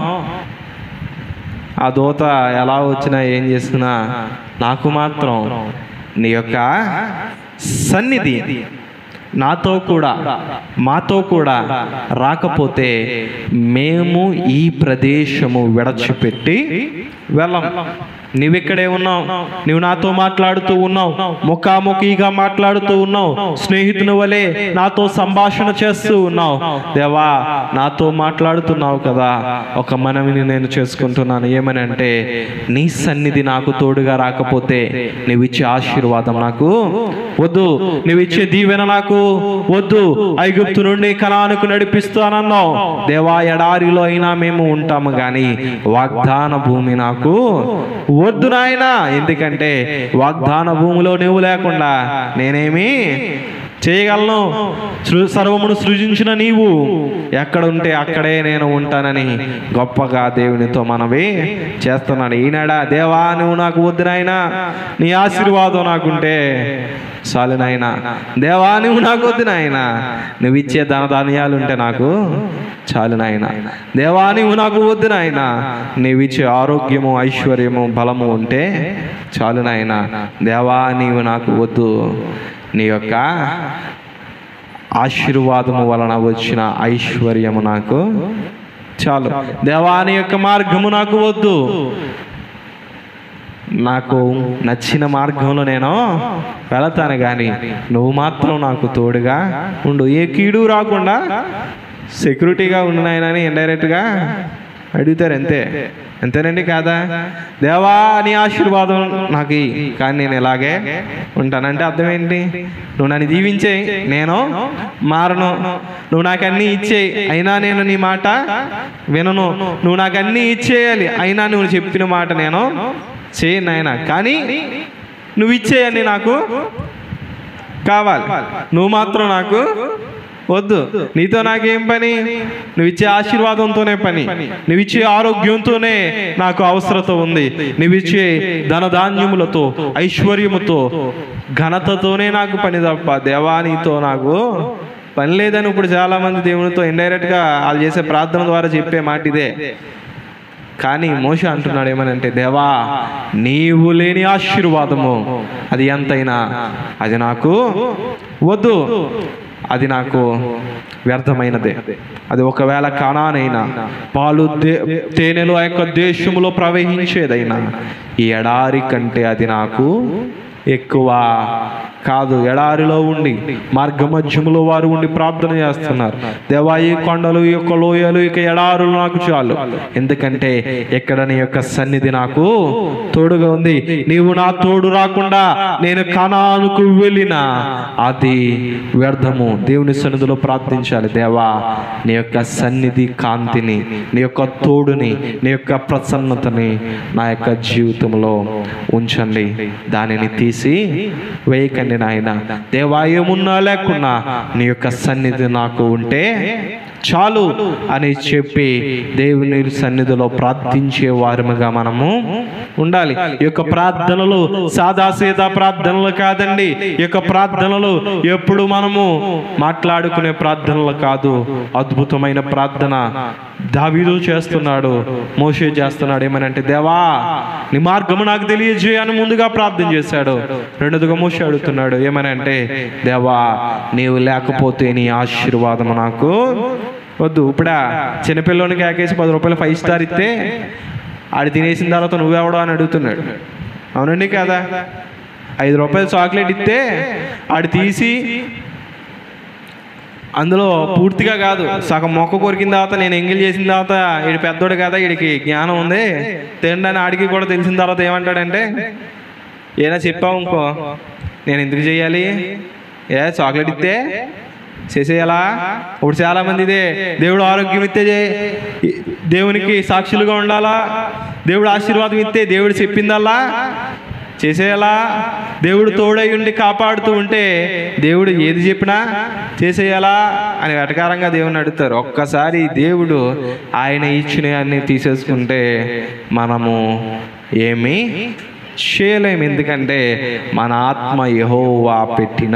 ఆ దూత ఎలా వచ్చినా ఏం చేసినా నాకు మాత్రం నీ యొక్క సన్నిధి నాతో కూడా మాతో కూడా రాకపోతే మేము ఈ ప్రదేశము విడచిపెట్టి వెళ్ళం నీవిక్కడే ఉన్నావు నువ్వు నాతో మాట్లాడుతూ ఉన్నావు ముఖాముఖిగా మాట్లాడుతూ ఉన్నావు స్నేహితుని వలె నాతో సంభాషణ చేస్తూ ఉన్నావు దేవా నాతో మాట్లాడుతున్నావు కదా ఒక మనవిని నేను చేసుకుంటున్నాను ఏమని అంటే నీ సన్నిధి నాకు తోడుగా రాకపోతే నువ్విచ్చే ఆశీర్వాదం నాకు వద్దు నువ్విచ్చే దీవెన నాకు వద్దు ఐగుప్తు నుండి కణానికి నడిపిస్తానన్నావు దేవా ఎడారిలో అయినా మేము ఉంటాము కానీ వాగ్దాన భూమి నాకు వద్దు నాయనా ఎందుకంటే వాగ్దాన భూమిలో నువ్వు లేకుండా నేనేమి చేయగలను సృ- సర్వమును సృజించిన నీవు ఎక్కడ ఉంటే అక్కడే నేను ఉంటానని గొప్పగా దేవునితో మనవి చేస్తున్నాడు ఈనాడా దేవా నువ్వు నాకు వద్దు నాయనా నీ ఆశీర్వాదం నాకుంటే చాలు నాయనా దేవా నువ్వు నాకు వద్దు నాయనా నువ్వు ఇచ్చే ధన ధాన్యాలు ఉంటే నాకు చాలు నాయన దేవా నువ్వు నాకు వద్దు నాయన నీవు ఇచ్చే ఆరోగ్యము ఐశ్వర్యము బలము ఉంటే చాలు నాయన దేవా నీవు నాకు వద్దు నీ యొక్క ఆశీర్వాదము వలన వచ్చిన ఐశ్వర్యము నాకు చాలు దేవా నీ యొక్క మార్గము నాకు వద్దు నాకు నచ్చిన మార్గంలో నేను వెళతాను కానీ నువ్వు మాత్రం నాకు తోడుగా ఉండు ఏ కీడు రాకుండా సెక్యూరిటీగా ఉండు నాయనని ఇండైరెక్ట్గా అడుగుతారు అంతే అంతేనండి కాదా దేవా నీ ఆశీర్వాదం నాకు ఇయ్యి. కానీ నేను ఇలాగే ఉంటానంటే అర్థం ఏంటి నువ్వు నన్ను దీవించే నేను మారను నువ్వు నాకు అన్నీ ఇచ్చేయి అయినా నేను నీ మాట వినను నువ్వు నాకు అన్నీ ఇచ్చేయాలి అయినా నువ్వు చెప్పిన మాట నేను చేయను నాయన కానీ నువ్వు ఇచ్చేయని నాకు కావాలి నువ్వు మాత్రం నాకు వద్దు నీతో నాకేం పని నువ్వు ఇచ్చే ఆశీర్వాదంతోనే పని నువ్వు ఇచ్చే ఆరోగ్యంతోనే నాకు అవసరత ఉంది నువ్వు ఇచ్చే ధనధాన్యములతో ఐశ్వర్యముతో ఘనతతోనే నాకు పని తప్ప దేవా నీతో నాకు పని లేదని ఇప్పుడు చాలా మంది దేవునితో ఇండైరెక్ట్ గా వాళ్ళు చేసే ప్రార్థన ద్వారా చెప్పే మాట ఇదే కానీ మోష అంటున్నాడు ఏమనంటే దేవా నీవు లేని ఆశీర్వాదము అది ఎంతైనా అది నాకు వద్దు అది నాకు వ్యర్థమైనదే అది ఒకవేళ కానానైనా పాలు దే తేనెలు ఆ యొక్క దేశములో ప్రవహించేదైనా ఈ ఎడారి కంటే అది నాకు ఎక్కువ కాదు ఎడారిలో ఉండి మార్గ మధ్యములో వారు ఉండి ప్రార్థన చేస్తున్నారు దేవా ఈ కొండలు ఈ యొక్క లోయలు ఇక ఎడారులు నాకు చాలు ఎందుకంటే ఎక్కడ నీ యొక్క సన్నిధి నాకు తోడుగా ఉంది నీవు నా తోడు రాకుండా నేను కణానుకు వెళ్ళిన అది వ్యర్థము దేవుని సన్నిధిలో ప్రార్థించాలి దేవా నీ యొక్క సన్నిధి కాంతిని నీ యొక్క తోడుని నీ యొక్క ప్రసన్నతని నా యొక్క జీవితంలో ఉంచండి దానిని తీసి తీసి వేయకండి నాయన దేవా ఏమున్నా లేకున్నా నీ యొక్క సన్నిధి నాకు ఉంటే చాలు అని చెప్పి దేవుని సన్నిధిలో ప్రార్థించే వారముగా మనము ఉండాలి ఈ యొక్క ప్రార్థనలు సాదాసీదా ప్రార్థనలు కాదండి ఈ యొక్క ప్రార్థనలు ఎప్పుడు మనము మాట్లాడుకునే ప్రార్థనలు కాదు అద్భుతమైన ప్రార్థన దావీదు చేస్తున్నాడు మోషే చేస్తున్నాడు ఏమనంటే దేవా నీ మార్గము నాకు తెలియజేయ అని ముందుగా ప్రార్థన చేశాడు రెండోదిగా మోషే అడుగుతున్నాడు ఏమనంటే దేవా నీవు లేకపోతే నీ ఆశీర్వాదము నాకు వద్దు ఇప్పుడా చిన్నపిల్లోనికి ఆకేసి పది రూపాయలు ఫైవ్ స్టార్ ఇస్తే ఆడు తినేసిన తర్వాత నువ్వెవడో అని అడుగుతున్నాడు అవునండి కదా ఐదు రూపాయలు చాక్లెట్ ఇస్తే ఆడు తీసి అందులో పూర్తిగా కాదు సగం మొక్క కొరికిన తర్వాత నేను ఎంగిల్ చేసిన తర్వాత వీడి పెద్దోడు కదా వీడికి జ్ఞానం ఉంది తినడానికి ఆడికి కూడా తెలిసిన తర్వాత ఏమంటాడంటే ఏదైనా చెప్పావు ఇంకో నేను ఎందుకు చేయాలి ఏ చాక్లెట్ ఇస్తే చేసేయాలా ఇప్పుడు చాలా మంది ఇదే దేవుడు ఆరోగ్యం ఇస్తే చే- దేవునికి సాక్షులుగా ఉండాలా దేవుడు ఆశీర్వాదం ఇస్తే దేవుడు చెప్పిందల్లా చేసేయాలా దేవుడు తోడై ఉండి కాపాడుతూ ఉంటే దేవుడు ఏది చెప్పినా చేసేయాలా అని వెటకారంగా దేవుని అడుగుతారు ఒక్కసారి దేవుడు ఆయన ఇచ్చిన అన్ని తీసేసుకుంటే మనము ఏమీ చేయలేము ఎందుకంటే మన ఆత్మ యహోవా పెట్టిన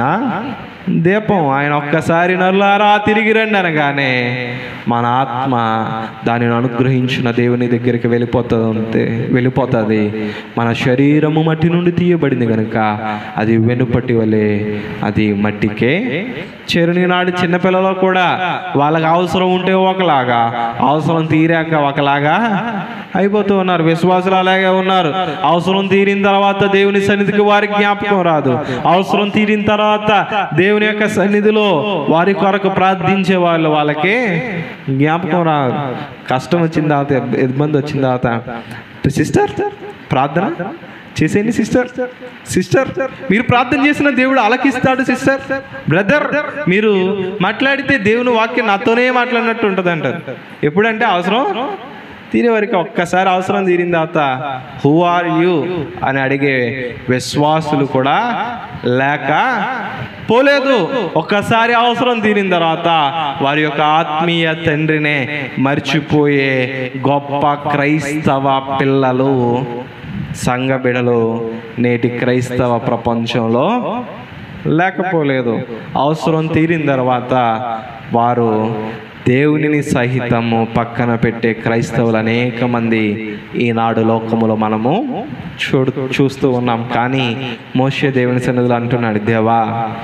దీపం ఆయన ఒక్కసారి నల్లారా తిరిగి రండి అనగానే మన ఆత్మ దానిని అనుగ్రహించిన దేవుని దగ్గరికి వెళ్ళిపోతుంది అంతే వెళ్ళిపోతుంది మన శరీరము మట్టి నుండి తీయబడింది కనుక అది వెనుపటి వలె అది మట్టికే చెరుని నాడు చిన్నపిల్లలు కూడా వాళ్ళకి అవసరం ఉంటే ఒకలాగా అవసరం తీరాక ఒకలాగా అయిపోతూ ఉన్నారు విశ్వాసులు అలాగే ఉన్నారు అవసరం తీరిన తర్వాత దేవుని సన్నిధికి వారికి జ్ఞాపకం రాదు అవసరం తీరిన తర్వాత దేవుని యొక్క సన్నిధిలో వారి కొరకు ప్రార్థించే వాళ్ళు వాళ్ళకి జ్ఞాపకం రాదు కష్టం వచ్చిన తర్వాత ఇబ్బంది వచ్చిన తర్వాత సిస్టర్ ప్రార్థన చేసేయండి సిస్టర్ సిస్టర్ మీరు ప్రార్థన చేసిన దేవుడు అలకిస్తాడు సిస్టర్ బ్రదర్ మీరు మాట్లాడితే దేవుని వాక్యం నాతోనే మాట్లాడినట్టు ఉంటుంది అంటారు ఎప్పుడంటే అవసరం తీరే వరకు ఒక్కసారి అవసరం తీరిన తర్వాత హూ ఆర్ యు అని అడిగే విశ్వాసులు కూడా లేక పోలేదు ఒక్కసారి అవసరం తీరిన తర్వాత వారి యొక్క ఆత్మీయ తండ్రినే మర్చిపోయే గొప్ప క్రైస్తవ పిల్లలు సంఘ బిడలు నేటి క్రైస్తవ ప్రపంచంలో లేకపోలేదు అవసరం తీరిన తర్వాత వారు దేవునిని సహితము పక్కన పెట్టే క్రైస్తవులు అనేక మంది ఈనాడు లోకములో మనము చూడు చూస్తూ ఉన్నాం కానీ మోషే దేవుని సన్నిధిలో అంటున్నాడు దేవా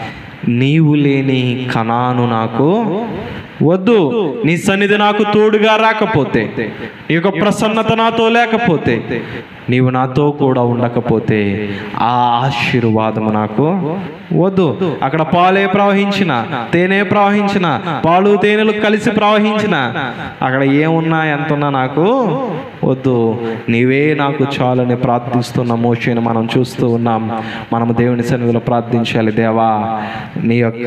నీవు లేని కణాను నాకు వద్దు నీ సన్నిధి నాకు తోడుగా రాకపోతే నీ యొక్క ప్రసన్నత నాతో లేకపోతే నీవు నాతో కూడా ఉండకపోతే ఆ ఆశీర్వాదము నాకు వద్దు అక్కడ పాలే ప్రవహించిన తేనె ప్రవహించిన పాలు తేనెలు కలిసి ప్రవహించిన అక్కడ ఏమున్నా ఎంతున్నా నాకు వద్దు నీవే నాకు చాలని ప్రార్థిస్తున్న మోషేని మనం చూస్తూ ఉన్నాం మనము దేవుని సన్నిధిలో ప్రార్థించాలి దేవా నీ యొక్క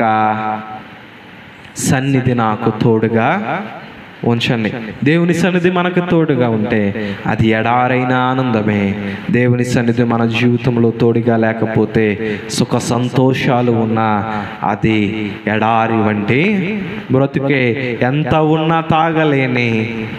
సన్నిధి నాకు తోడుగా ఉంచండి దేవుని సన్నిధి మనకు తోడుగా ఉంటే అది ఎడారైన ఆనందమే దేవుని సన్నిధి మన జీవితంలో తోడుగా లేకపోతే సుఖ సంతోషాలు ఉన్నా అది ఎడారి వంటి బ్రతుకే ఎంత ఉన్నా తాగలేని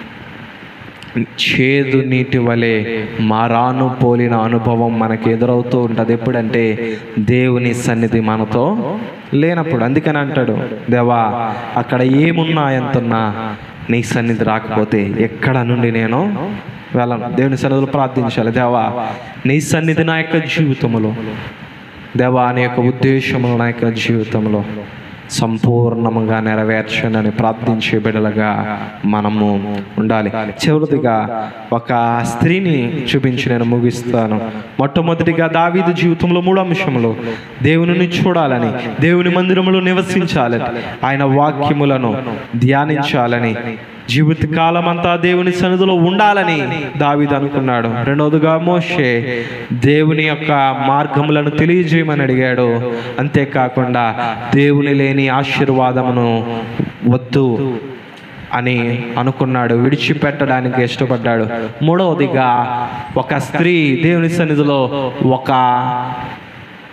చేదు నీటి వలె మారాను పోలిన అనుభవం మనకు ఎదురవుతూ ఉంటుంది ఎప్పుడంటే దేవుని సన్నిధి మనతో లేనప్పుడు అందుకని అంటాడు దేవా అక్కడ ఏమున్నా ఎంతున్నా నీ సన్నిధి రాకపోతే ఎక్కడ నుండి నేను వెళ్ళను దేవుని సన్నిధిలో ప్రార్థించాలి దేవా నీ సన్నిధి నా యొక్క జీవితంలో దేవా నీ యొక్క ఉద్దేశములు నా యొక్క జీవితంలో సంపూర్ణముగా నెరవేర్చనని ప్రార్థించే బిడలుగా మనము ఉండాలి చివరిదిగా ఒక స్త్రీని చూపించి నేను ముగిస్తాను మొట్టమొదటిగా దావీదు జీవితంలో మూడు అంశములు దేవుని చూడాలని దేవుని మందిరములో నివసించాలని ఆయన వాక్యములను ధ్యానించాలని జీవిత కాలం అంతా దేవుని సన్నిధిలో ఉండాలని దావీదు అనుకున్నాడు రెండవదిగా మోషే దేవుని యొక్క మార్గములను తెలియజేయమని అడిగాడు అంతేకాకుండా దేవుని లేని ఆశీర్వాదమును వద్దు అని అనుకున్నాడు విడిచిపెట్టడానికి ఇష్టపడ్డాడు మూడవదిగా ఒక స్త్రీ దేవుని సన్నిధిలో ఒక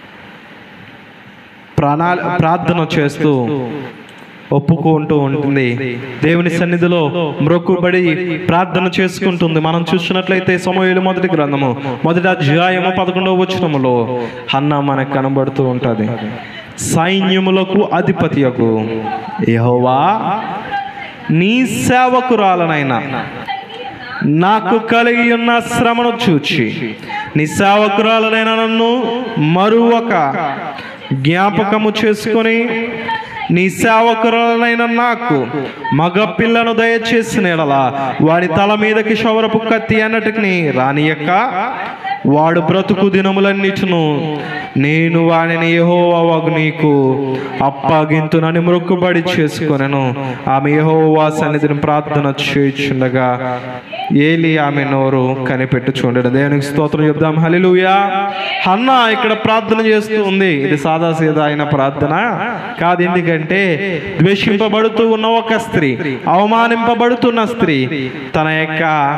ప్రణా ప్రార్థన చేస్తూ ఒప్పుకుంటూ ఉంటుంది దేవుని సన్నిధిలో మ్రొక్కుబడి ప్రార్థన చేసుకుంటుంది మనం చూసినట్లయితే సమూహలు మొదటి గ్రంథము మొదటి అధ్యాయము పదకొండవ వచనములో హన్న మనకు కనబడుతూ ఉంటుంది సైన్యములకు అధిపతియకు యెహోవా నీ సేవకురాలనైనా నాకు కలిగి ఉన్న శ్రమను చూచి నీ సేవకురాలనైన నన్ను మరువక జ్ఞాపకము చేసుకొని నీ సేవకురాలనైన నాకు మగ పిల్లను దయచేసిన ఎడల వాడి తల మీదకి శవరపు కత్తి అన్నటికి రానియక్క వాడు బ్రతుకు దినములన్నిటిను నేను వాడిని యెహోవాకు నీకు అప్పగింతునని మొక్కుబడి చేసుకొనెను ఆమె యెహోవా సన్నిధిని ప్రార్థన చేయుచుండగా ఏలి ఆమె నోరు కనిపెట్టుచుండడు దేవునికి స్తోత్రం చెప్దాం హల్లెలూయా హన్న ఇక్కడ ప్రార్థన చేస్తూ ఉంది ఇది సాదా సీదా అయిన ప్రార్థన కాదు ఎందుకంటే ద్వేషింపబడుతూ ఉన్న ఒక స్త్రీ అవమానింపబడుతున్న స్త్రీ తన యొక్క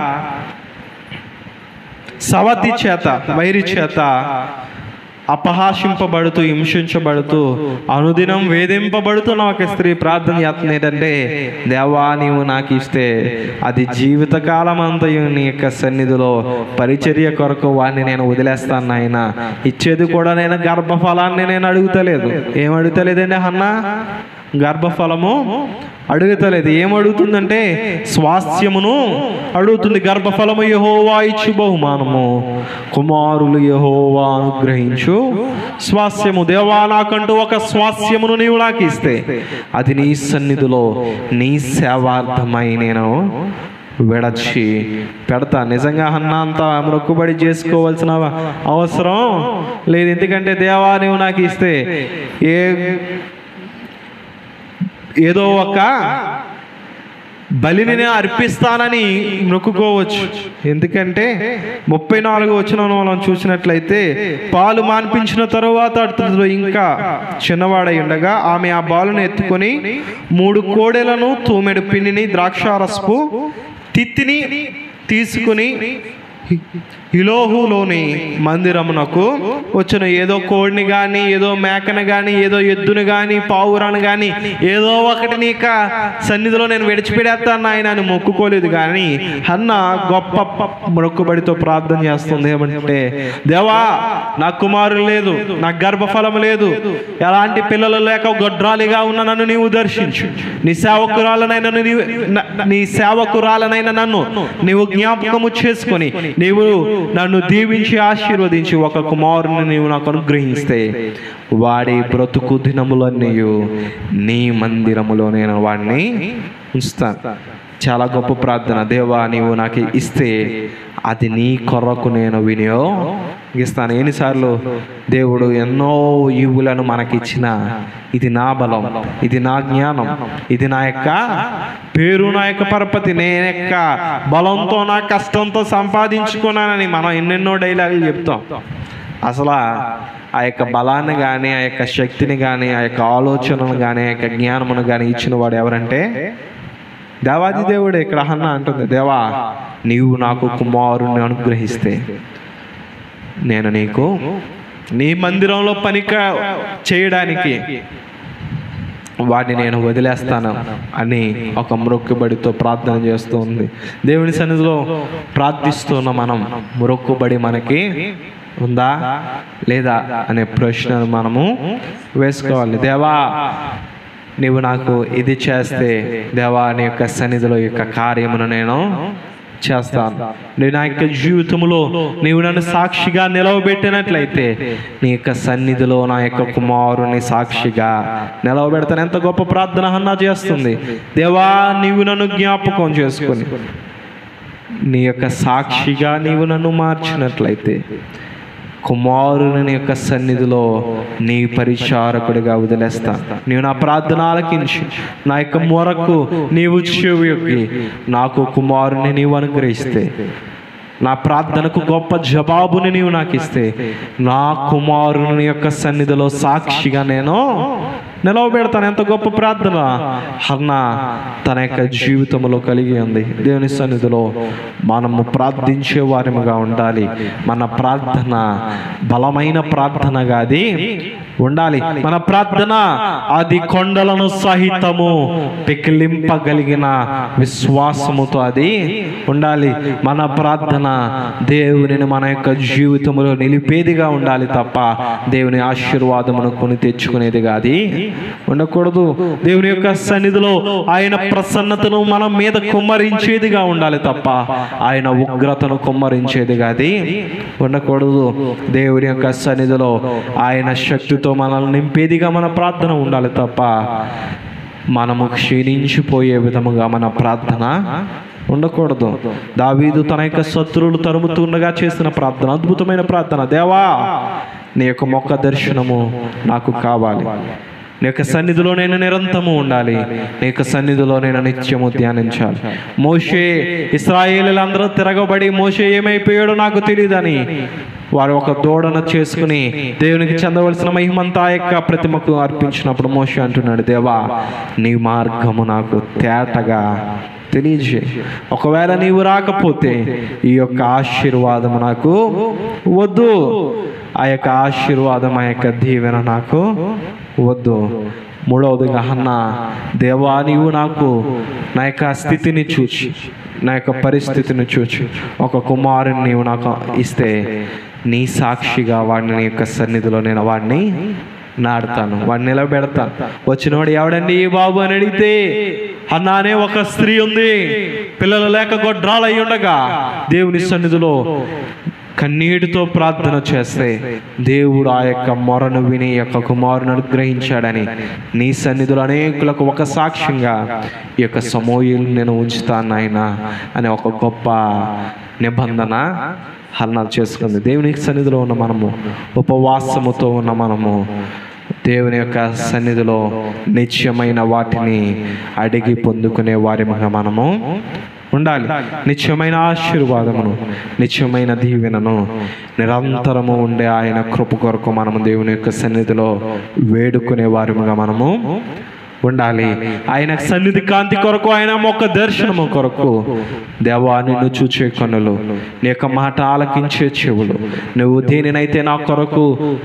సవతి చేత వైరి చేత అపహాసింపబడుతూ హింసించబడుతూ అనుదినం వేధింపబడుతున్న ఒక స్త్రీ ప్రార్థన చేస్తుంది ఏంటంటే దేవా నీవు నాకు ఇస్తే అది జీవితకాలం అంతయు నీ యొక్క సన్నిధిలో పరిచర్య కొరకు వాడిని నేను వదిలేస్తాను నాయన ఇచ్చేది కూడా నేను గర్భఫలాన్ని నేను అడుగుతలేదు ఏం అడుగుతలేదండి అన్న గర్భఫలము అడుగుతలేదు ఏం అడుగుతుందంటే స్వాస్థ్యమును అడుగుతుంది గర్భఫలము యహోవా ఇచ్చు బహుమానము కుమారులు యహోవా అనుగ్రహించు స్వాస్థ్యము దేవా నాకంటూ ఒక స్వాస్థ్యమును నీవు నాకు ఇస్తే అది నీ సన్నిధిలో నీ సేవార్థమై నేను విడచి పెడతా నిజంగా అన్న అంత మొక్కుబడి చేసుకోవాల్సిన అవసరం లేదు ఎందుకంటే దేవా నీవు నాకు ఇస్తే ఏ ఏదో ఒక బలిని నేను అర్పిస్తానని మొక్కుకోవచ్చు ఎందుకంటే ముప్పై నాలుగు వచ్చిన మనం చూసినట్లయితే పాలు మాన్పించిన తరువాత అతడు ఇంకా చిన్నవాడై ఉండగా ఆమె ఆ బాలును ఎత్తుకొని మూడు కోడెలను తూమెడు పిండిని ద్రాక్షారసపు తిత్తిని తీసుకుని ఇలోహులోని మందిరమునకు వచ్చిన ఏదో కోడిని కానీ ఏదో మేకను కానీ ఏదో ఎద్దును కానీ పావురాను కానీ ఏదో ఒకటి నీక సన్నిధిలో నేను విడిచిపెడేస్తాను ఆయన అని మొక్కుకోలేదు కానీ అన్న గొప్ప మొక్కుబడితో ప్రార్థన చేస్తుంది ఏమంటే దేవా నా కుమారులు లేదు నా గర్భఫలం లేదు ఎలాంటి పిల్లలు లేక గొడ్రాలిగా ఉన్న నన్ను నీవు దర్శించు నీ సేవకురాలనైనా నీవు న- నీ సేవకురాలనైనా నన్ను నీవు జ్ఞాపకము చేసుకొని నీవు నన్ను దీవించి ఆశీర్వదించి ఒక కుమారుని నీవు నాకు అనుగ్రహిస్తే వాడి బ్రతుకు దినములన్నీ నీ మందిరములో నేను వాడిని ఉంచుతాను చాలా గొప్ప ప్రార్థన దేవా నీవు నాకు ఇస్తే అది నీ కొరకు నేను వినియోగిస్తాను ఎన్నిసార్లు దేవుడు ఎన్నో ఈవులను మనకిచ్చిన ఇది నా బలం ఇది నా జ్ఞానం ఇది నా యొక్క పేరు నా యొక్క పరపతి నేను యొక్క బలంతో నా కష్టంతో సంపాదించుకున్నానని మనం ఎన్నెన్నో డైలాగులు చెప్తాం అసలు ఆ యొక్క బలాన్ని కానీ ఆ యొక్క శక్తిని కానీ ఆ యొక్క ఆలోచనను కానీ ఆ యొక్క జ్ఞానమును కానీ ఇచ్చిన వాడు ఎవరంటే దేవాది దేవుడే ఇక్కడ అన్న అంటుంది దేవా నీవు నాకు కుమారుని అనుగ్రహిస్తే నేను నీకు నీ మందిరంలో పనిక చేయడానికి వాడిని నేను వదిలేస్తాను అని ఒక మొక్కుబడితో ప్రార్థన చేస్తూ ఉంది దేవుని సన్నిధిలో ప్రార్థిస్తున్న మనం మొక్కుబడి మనకి ఉందా లేదా అనే ప్రశ్నను మనము వేసుకోవాలి దేవా నీవు నాకు ఇది చేస్తే దేవా నీ యొక్క సన్నిధిలో ఈ యొక్క కార్యమును నేను చేస్తాను నేను నా యొక్క జీవితంలో నీవు నన్ను సాక్షిగా నిలవబెట్టినట్లయితే నీ యొక్క సన్నిధిలో నా యొక్క కుమారుని సాక్షిగా నిలవబెడతాను ఎంత గొప్ప ప్రార్థన అన్నా చేస్తుంది దేవా నీవు నన్ను జ్ఞాపకం చేసుకొని నీ యొక్క సాక్షిగా నీవు నన్ను మార్చినట్లయితే కుమారుని యొక్క సన్నిధిలో నీ పరిచారకుడిగా వదిలేస్తా నీవు నా ప్రార్థన ఆలకించి నా యొక్క మొరకు నీవు చెవి యొక్కి నాకు కుమారుని నీవు అనుగ్రహిస్తే నా ప్రార్థనకు గొప్ప జవాబుని నీవు నాకు ఇస్తే నా కుమారుని యొక్క సన్నిధిలో సాక్షిగా నేను నిలవబెడతాను ఎంత గొప్ప ప్రార్థన అన్న తన యొక్క జీవితంలో కలిగి ఉంది దేవుని సన్నిధిలో మనము ప్రార్థించే వారిముగా ఉండాలి మన ప్రార్థన బలమైన ప్రార్థనగా అది ఉండాలి మన ప్రార్థన అది కొండలను సహితము పెకిలింపగలిగిన విశ్వాసముతో అది ఉండాలి మన ప్రార్థన దేవునిని మన యొక్క జీవితంలో నిలిపేదిగా ఉండాలి తప్ప దేవుని ఆశీర్వాదమును కొని తెచ్చుకునేదిగా అది ఉండకూడదు దేవుని యొక్క సన్నిధిలో ఆయన ప్రసన్నతను మన మీద కుమ్మరించేదిగా ఉండాలి తప్ప ఆయన ఉగ్రతను కుమ్మరించేదిగా అది ఉండకూడదు దేవుని యొక్క సన్నిధిలో ఆయన శక్తితో మనల్ని నింపేదిగా మన ప్రార్థన ఉండాలి తప్ప మనము క్షీణించిపోయే విధముగా మన ప్రార్థన ఉండకూడదు దావీదు తన యొక్క శత్రువులు తరుముతుండగా చేసిన ప్రార్థన అద్భుతమైన ప్రార్థన దేవా నీ యొక్క మొక్క దర్శనము నాకు కావాలి నీ యొక్క సన్నిధిలో నేను నిరంతరము ఉండాలి నీ యొక్క సన్నిధిలో నేను నిత్యము ధ్యానించాలి మోషే ఇస్రాయేలీలందరూ తిరగబడి మోషే ఏమైపోయాడో నాకు తెలియదని వారు ఒక దూడను చేసుకుని దేవునికి చెందవలసిన మహిమంతా ఆ యొక్క ప్రతిమకు అర్పించినప్పుడు మోషే అంటున్నాడు దేవా నీ మార్గము నాకు తేటగా తెలియజే ఒకవేళ నీవు రాకపోతే ఈ యొక్క ఆశీర్వాదము నాకు వద్దు ఆ యొక్క ఆశీర్వాదం ఆ యొక్క దీవెన నాకు వద్దు మూడవదిగా అన్న దేవా నీవు నాకు నా యొక్క స్థితిని చూచి నా యొక్క పరిస్థితిని చూచి ఒక కుమారుని నీవు నాకు ఇస్తే నీ సాక్షిగా వాడిని నీ యొక్క సన్నిధిలో నేను వాడిని నాడతాను వాడిని నిలబెడతాను వచ్చినవాడు ఎవడండి ఈ బాబు అని అడిగితే అన్న అనే ఒక స్త్రీ ఉంది పిల్లలు లేక గొడ్రాలు అయి ఉండగా దేవుని సన్నిధిలో కన్నీటితో ప్రార్థన చేస్తే దేవుడు ఆ యొక్క మొరను విని ఈ యొక్క కుమారుని అనుగ్రహించాడని నీ సన్నిధిలో అనేకులకు ఒక సాక్ష్యంగా ఈ యొక్క సమూహలు నేను ఉంచుతాను ఆయన అనే ఒక గొప్ప నిబంధన హరణ చేసుకుంది దేవుని సన్నిధిలో ఉన్న మనము ఉపవాసముతో ఉన్న మనము దేవుని యొక్క సన్నిధిలో నిత్యమైన వాటిని అడిగి పొందుకునే వారిగా మనము ఉండాలి నిత్యమైన ఆశీర్వాదమును నిత్యమైన దీవెనను నిరంతరము ఉండే ఆయన కృప కొరకు మనము దేవుని యొక్క సన్నిధిలో వేడుకునే వారిగా మనము ఉండాలి ఆయన సన్నిధి కాంతి కొరకు ఆయన మొక్క దర్శనము కొరకు దేవా నిన్ను చూచే కన్నులు నీ యొక్క మాట ఆలకించే చెవులు నువ్వు దేనినైతే నా కొరకు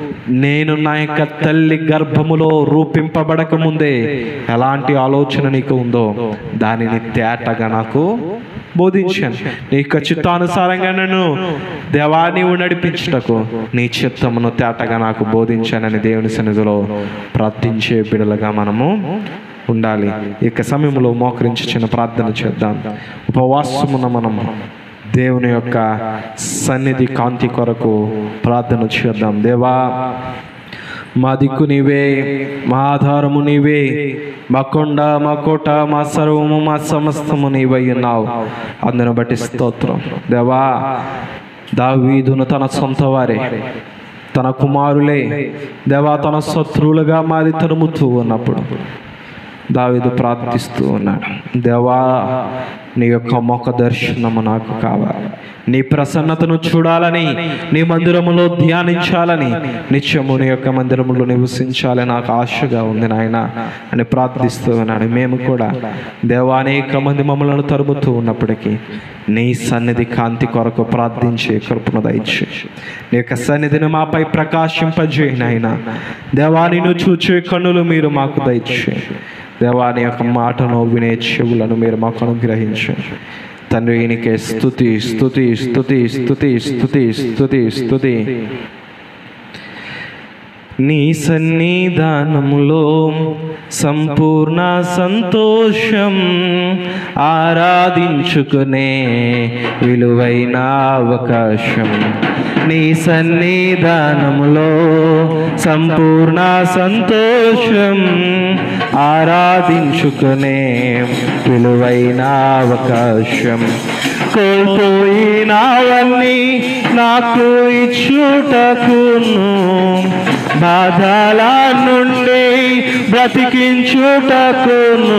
నేను నా యొక్క తల్లి గర్భములో రూపింపబడక ముందే ఎలాంటి ఆలోచన నీకు ఉందో దానిని తేటగా నాకు బోధించాను నీ యొక్క చిత్తానుసారంగా నన్ను దేవా నీవు నడిపించుటకు నీ చిత్తమును తేటగా నాకు బోధించానని దేవుని సన్నిధిలో ప్రార్థించే బిడలుగా మనము ఉండాలి ఈ యొక్క సమయంలో మోకరించి చిన్న ప్రార్థన చేద్దాం ఉపవాసమున మనము దేవుని యొక్క సన్నిధి కాంతి కొరకు ప్రార్థన చేద్దాం దేవా మా దిక్కు నీవే మా ఆధారము నీవే మా కొండ మా కోట మా సర్వము మా సమస్తము నీవై ఉన్నావు అందును బట్టి స్తోత్రం దేవా దావీదును తన సొంత వారే తన కుమారులే దేవా తన శత్రువులుగా మారి తరుముతూ ఉన్నప్పుడు దావీదు ప్రార్థిస్తూ ఉన్నాడు దేవా నీ యొక్క ముఖ దర్శనము నాకు కావాలి నీ ప్రసన్నతను చూడాలని నీ మందిరములో ధ్యానించాలని నిత్యము నీ యొక్క మందిరములో నివసించాలని నాకు ఆశగా ఉంది నాయన అని ప్రార్థిస్తూ ఉన్నాడు మేము కూడా దేవా అనేక మంది మమ్మల్ని తరుముతూ ఉన్నప్పటికీ నీ సన్నిధి కాంతి కొరకు ప్రార్థించే కృపను దయచే నీ యొక్క సన్నిధిని మాపై ప్రకాశింపజేయి నాయన దేవా నిన్ను చూచే కన్నులు మీరు మాకు దయచే దేవాని యొక్క మాటను వినే చెవులను మీరు మాకు అనుగ్రహించండి తండ్రి ఈయనకే స్థుతి స్థుతి స్థుతి స్థుతి స్థుతి స్థుతి స్థుతి నీ సన్నిధానములో సంపూర్ణ సంతోషం ఆరాధించుకునే విలువైన అవకాశం నీ సన్నిధానములో సంపూర్ణ సంతోషం ఆరాధించుకునే విలువైన అవకాశం కోల్పోయినవన్నీ నాకు ఇచ్చుటకును బాధల నుండి బ్రతికించుటకును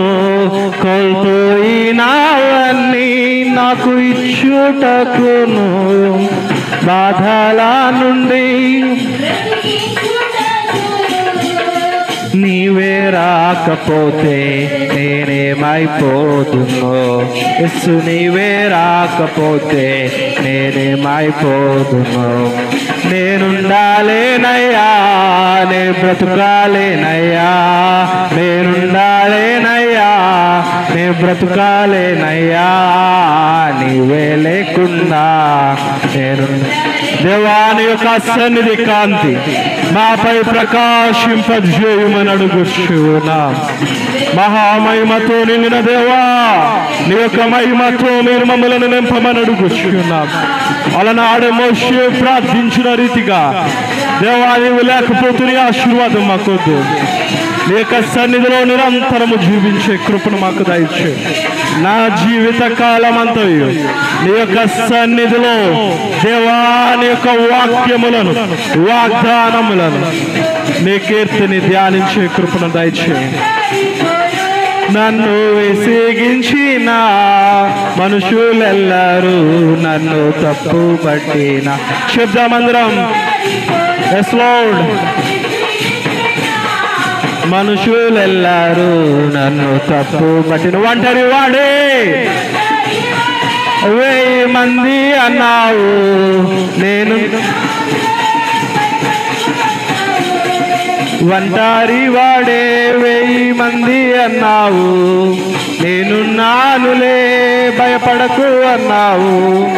కోల్పోయినవన్నీ నాకు ఇచ్చుటకును బాధల నుండి నీవే రాకపోతే నేనేమైపోదునో ఎస్సు నీవే రాకపోతే నేనేమైపోదునో నేనుండాలేనయ్యా నే బ్రతుకాలేనయ్యా నేనుండాలేనయ్యా నే బ్రతుకాలేనయ్యా నీవే లేకుండా నేను దేవాని యొక్క సన్నిధి కాంతి మాపై ప్రకాశింపజేయమని అడుగుచున్నా మహామహిమతో నిండిన దేవా నీ యొక్క మహిమతో మీరు మమ్మల్ని నింపమని అడుగుచున్నాం అలనాడు మోషే ప్రార్థించిన రీతిగా దేవా నీవు లేకపోతే నీ ఆశీర్వాదం మాకొద్దు నీ యొక్క సన్నిధిలో నిరంతరము జీవించే కృపను మాకు దయచే నా జీవిత కాలం అంతయు నీ యొక్క సన్నిధిలో దేవాని యొక్క వాక్యములను వాగ్దానములను నీ కీర్తిని ధ్యానించే కృపను దయచేయండి నన్ను విసిగించిన మనుషులెల్లరూ నన్ను తప్పు పట్టిన శబ్దమందిరం ఎస్ లోడ్ మనుషులెల్లరూ నన్ను తప్పు పట్టిన ఒంటరి వాడే వెయ్యి మంది అన్నావు నేను వంటారి వాడే వెయ్యి మంది అన్నావు నేను నానులే భయపడకు అన్నావు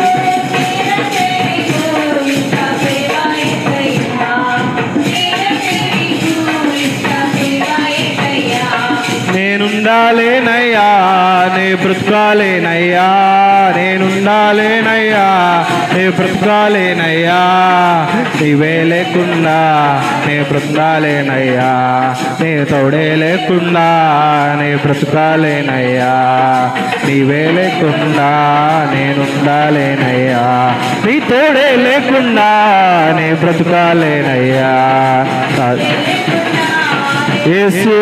నేనుండాలేనయ్యా నే బ్రతుకాలేనయ్యా నేనుండాలేనయ్యా నే బ్రతుకాలేనయ్యా నీవే లేకుండా నే బ్రతుకాలేనయ్యా నే తోడే లేకుండా నే బ్రతుకాలేనయ్యా నీవే లేకుండా నేనుండాలేనయ్యా నీ తోడే లేకుండా నే బ్రతుకాలేనయ్యా యేసు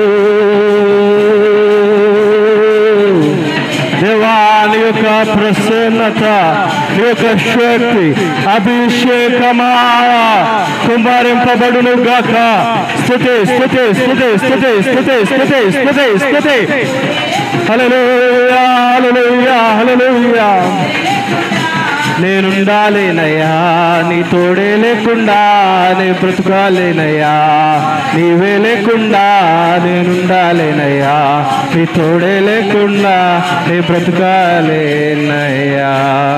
దేవాని యొక్క ప్రసన్నత నీ యొక్క శక్తి అభిషేకమా కుమారింపబడును గాక స్థుతి స్థుతి స్థుతి స్థుతి స్థుతి స్థుతి స్థుతి స్థుతి హల్లెలూయా హల్లెలూయా హల్లెలూయా నేనుండాలేనయ్యా నీ తోడే లేకుండా నే బ్రతుకాలేనయ్యా నీవే లేకుండా నేనుండాలేనయ్యా నీ తోడే లేకుండా నే బ్రతుకాలేనయ్యా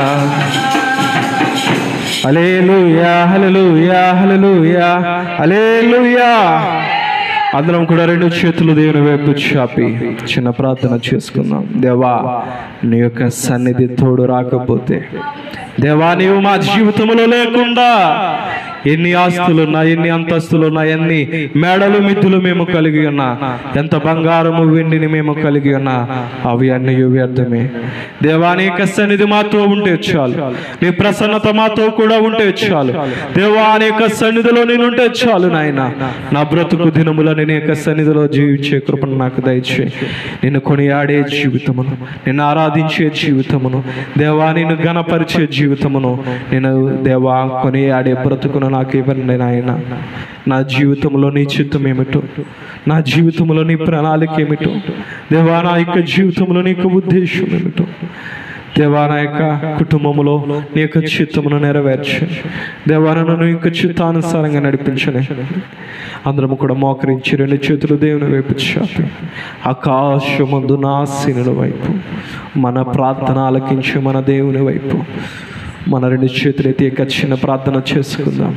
హల్లెలూయా హల్లెలూయా హల్లెలూయా హల్లెలూయా అందరం కూడా రెండు చేతులు దేవుని వైపు చాపి చిన్న ప్రార్థన చేసుకుందాం దేవా నీ యొక్క సన్నిధి తోడు రాకపోతే దేవా నీవు మా జీవితంలో లేకుండా ఎన్ని ఆస్తులున్నా ఎన్ని అంతస్తులున్నా ఎన్ని మేడలు మిద్దులు మేము కలిగి ఉన్నా ఎంత బంగారము వెండిని మేము కలిగి ఉన్నా అవి అన్ని వ్యర్థమే దేవా నీ యొక్క సన్నిధి మాతో ఉంటే చాలు నీ ప్రసన్నత మాతో కూడా ఉంటే చాలు దేవా నీ యొక్క సన్నిధిలో నేను ఉంటే చాలు నాయన నా బ్రతుకు దినములని నీ యొక్క సన్నిధిలో జీవించే కృపను నాకు దయచే నిన్ను కొనియాడే జీవితమును నిన్ను ఆరాధించే జీవితమును దేవా నిన్ను గణపరిచే జీవితమును నేను దేవా కొనియాడే బ్రతుకును నాకు ఇవ్వండి నాయన నా జీవితంలో నీ చిత్తం ఏమిటో నా జీవితంలో నీ ప్రణాళిక ఏమిటో దేవా నా యొక్క జీవితంలో నీ యొక్క ఉద్దేశం ఏమిటో దేవా నా యొక్క కుటుంబంలో నీ యొక్క చిత్తమును నెరవేర్చండి దేవా నన్ను యొక్క చిత్తానుసారంగా నడిపించండి అందరం కూడా మోకరించి రెండు చేతులు దేవుని వైపు చాపి ఆకాశమందు నా సినుల వైపు మన ప్రార్థన ఆలకించి మన దేవుని వైపు మన రెండు చేతులు ఎత్తి యొక్క చిన్న ప్రార్థన చేసుకుందాం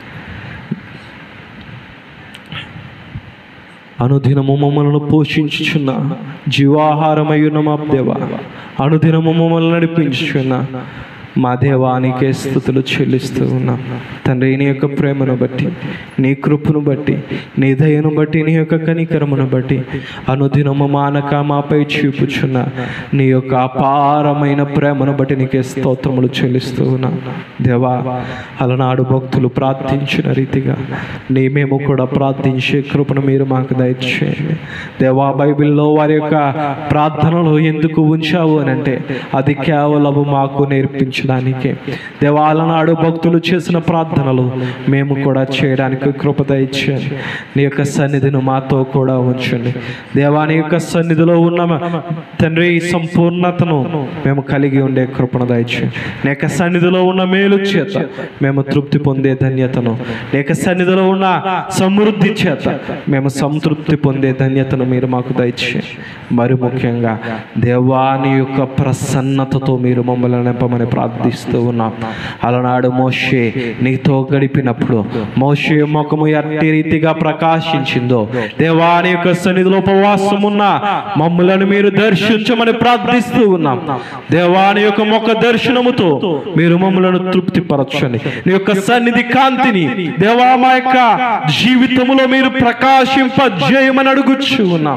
అనుదినము మమ్మల్ని పోషించుచున్న జీవాహారమయ్యున్న మా దేవ అనుదినము మమ్మల్ని నడిపించుచున్న మా దేవానికే స్థుతులు చెల్లిస్తూ ఉన్నాం తండ్రి నీ యొక్క ప్రేమను బట్టి నీ కృపను బట్టి నీ దయను బట్టి నీ యొక్క కనికరమును బట్టి అనుదినము మానక మాపై చూపుచున్న నీ యొక్క అపారమైన ప్రేమను బట్టి నీకే స్తోత్రములు చెల్లిస్తూ ఉన్నాం దేవా అలనాడు భక్తులు ప్రార్థించిన రీతిగా నీ మేము కూడా ప్రార్థించే కృపను మీరు మాకు దయచేయండి దేవా బైబిల్లో వారి యొక్క ప్రార్థనలు ఎందుకు ఉంచావు అని అంటే అది కేవలము మాకు నేర్పించడానికి జీవించడానికి దేవాలనాడు భక్తులు చేసిన ప్రార్థనలు మేము కూడా చేయడానికి కృప దయచేయండి నీ యొక్క సన్నిధిని మాతో కూడా ఉంచండి దేవాని యొక్క సన్నిధిలో ఉన్న తండ్రి ఈ సంపూర్ణతను మేము కలిగి ఉండే కృపను దయచేయండి నీ యొక్క సన్నిధిలో ఉన్న మేలు చేత మేము తృప్తి పొందే ధన్యతను నీ యొక్క సన్నిధిలో ఉన్న సమృద్ధి చేత మేము సంతృప్తి పొందే ధన్యతను మీరు మాకు దయచేయండి మరి ముఖ్యంగా దేవాని యొక్క ప్రసన్నతతో మీరు మమ్మల్ని నింపమని ప్రార్థిస్తూ ఉన్నాం అలనాడు మోషే నీతో గడిపినప్పుడు మోషే ముఖము ఎట్టి రీతిగా ప్రకాశించిందో దేవాని యొక్క సన్నిధిలో ఉపవాసం ఉన్న మమ్మలను మీరు దర్శించమని ప్రార్థిస్తూ ఉన్నాం దేవాని యొక్క ముఖ దర్శనముతో మీరు మమ్మలను తృప్తిపరచండి నీ యొక్క సన్నిధి కాంతిని దేవా మా యొక్క జీవితములో మీరు ప్రకాశింపజేయమని అడుగుచు ఉన్నాం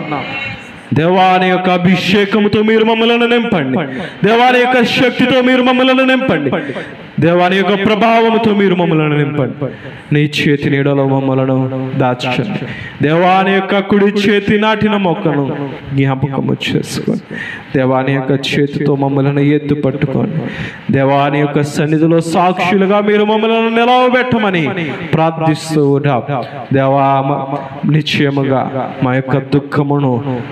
దేవాని యొక్క అభిషేకముతో మీరు మమ్మలను నింపండి దేవాని యొక్క శక్తితో మీరు మమ్మలను నింపండి దేవాని యొక్క ప్రభావముతో మీరు మమ్మలను నింపండి నీ చేతి నీడలో మమ్మలను దాచండి దేవాని యొక్క కుడి చేతి నాటిన మొక్కను జ్ఞాపకము చేసుకోండి దేవాని యొక్క చేతితో మమ్మలను ఎత్తు పట్టుకోండి దేవాని యొక్క సన్నిధిలో సాక్షులుగా మీరు మమ్మలను నిలవబెట్టమని ప్రార్థిస్తూ ఉంటాం దేవా మ- నిశ్చయముగా మా యొక్క దుఃఖమును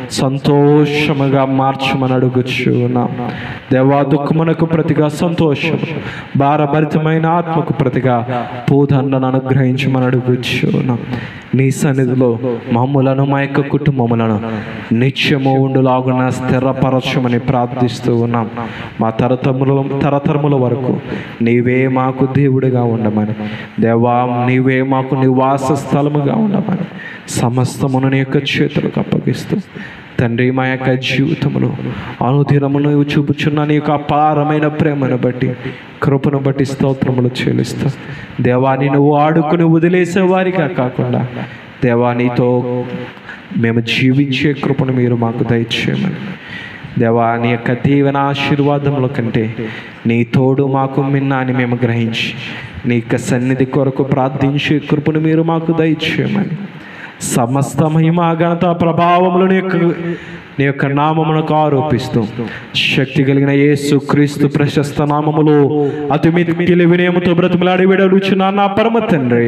సంతోషముగా మార్చమని అడుగుచు ఉన్నాం దేవా దుఃఖమునకు ప్రతిగా సంతోషం భారభరితమైన ఆత్మకు ప్రతిగా పూదండను అనుగ్రహించమని అడుగుచు ఉన్నాం నీ సన్నిధిలో మమ్ములను మా యొక్క కుటుంబములను నిత్యము ఉండులాగున స్థిరపరచమని ప్రార్థిస్తూ ఉన్నాం మా తరతముల తరతరముల వరకు నీవే మాకు దేవుడిగా ఉండమని దేవా నీవే మాకు నివాస స్థలముగా ఉండమని సమస్తమును నీ యొక్క చేతులకు అప్పగిస్తూ తండ్రి మా యొక్క జీవితములో అనుదినమును చూపుచున్న నీ యొక్క అపారమైన ప్రేమను బట్టి కృపను బట్టి స్తోత్రములు చెల్లిస్తా దేవాని నువ్వు ఆడుకుని వదిలేసే వారిగా కాకుండా దేవా నీతో మేము జీవించే కృపను మీరు మాకు దయచేయమని దేవా నీ యొక్క దీవెన ఆశీర్వాదముల కంటే నీ తోడు మాకు మిన్న అని మేము గ్రహించి నీ యొక్క సన్నిధి కొరకు ప్రార్థించే కృపను మీరు మాకు దయచేయమని సమస్త మహిమ ఘనత ప్రభావములు నీ యొక్క నీ యొక్క నామమునకు ఆరోపిస్తూ శక్తి కలిగిన యేసు క్రీస్తు ప్రశస్త నామములో అతి మితికిలి వినయముతో బ్రతిమలాడి విడలుచున్న నా పరమ తండ్రి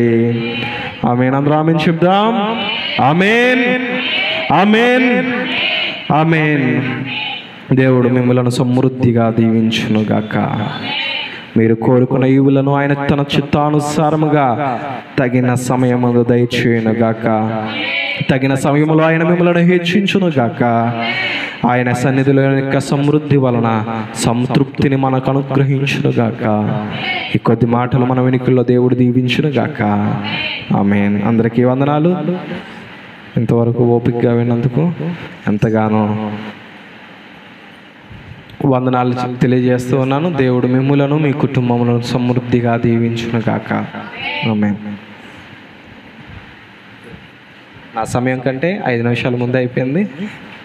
ఆమెన్ అందరూ ఆమెన్ చెప్దాం ఆమెన్ ఆమెన్ ఆమెన్ దేవుడు మిమ్మలను సమృద్ధిగా దీవించునుగాక మీరు కోరుకున్న ఈవులను ఆయన తన చిత్తానుసారముగా తగిన సమయమును దయచేయునుగాక తగిన సమయంలో ఆయన మిమ్మల్ని హెచ్చించునుగాక ఆయన సన్నిధిలో యొక్క సమృద్ధి వలన సంతృప్తిని మనకు అనుగ్రహించునుగాక ఈ కొద్ది మాటలు మన వెనుకల్లో దేవుడు దీవించునుగాక ఆమెన్ అందరికీ వందనాలు ఇంతవరకు ఓపికగా విన్నందుకు ఎంతగానో వందనాలు చె- తెలియజేస్తూ ఉన్నాను దేవుడు మిమ్ములను మీ కుటుంబములను సమృద్ధిగా దీవించును గాక ఆమె నా సమయం కంటే ఐదు నిమిషాల ముందే అయిపోయింది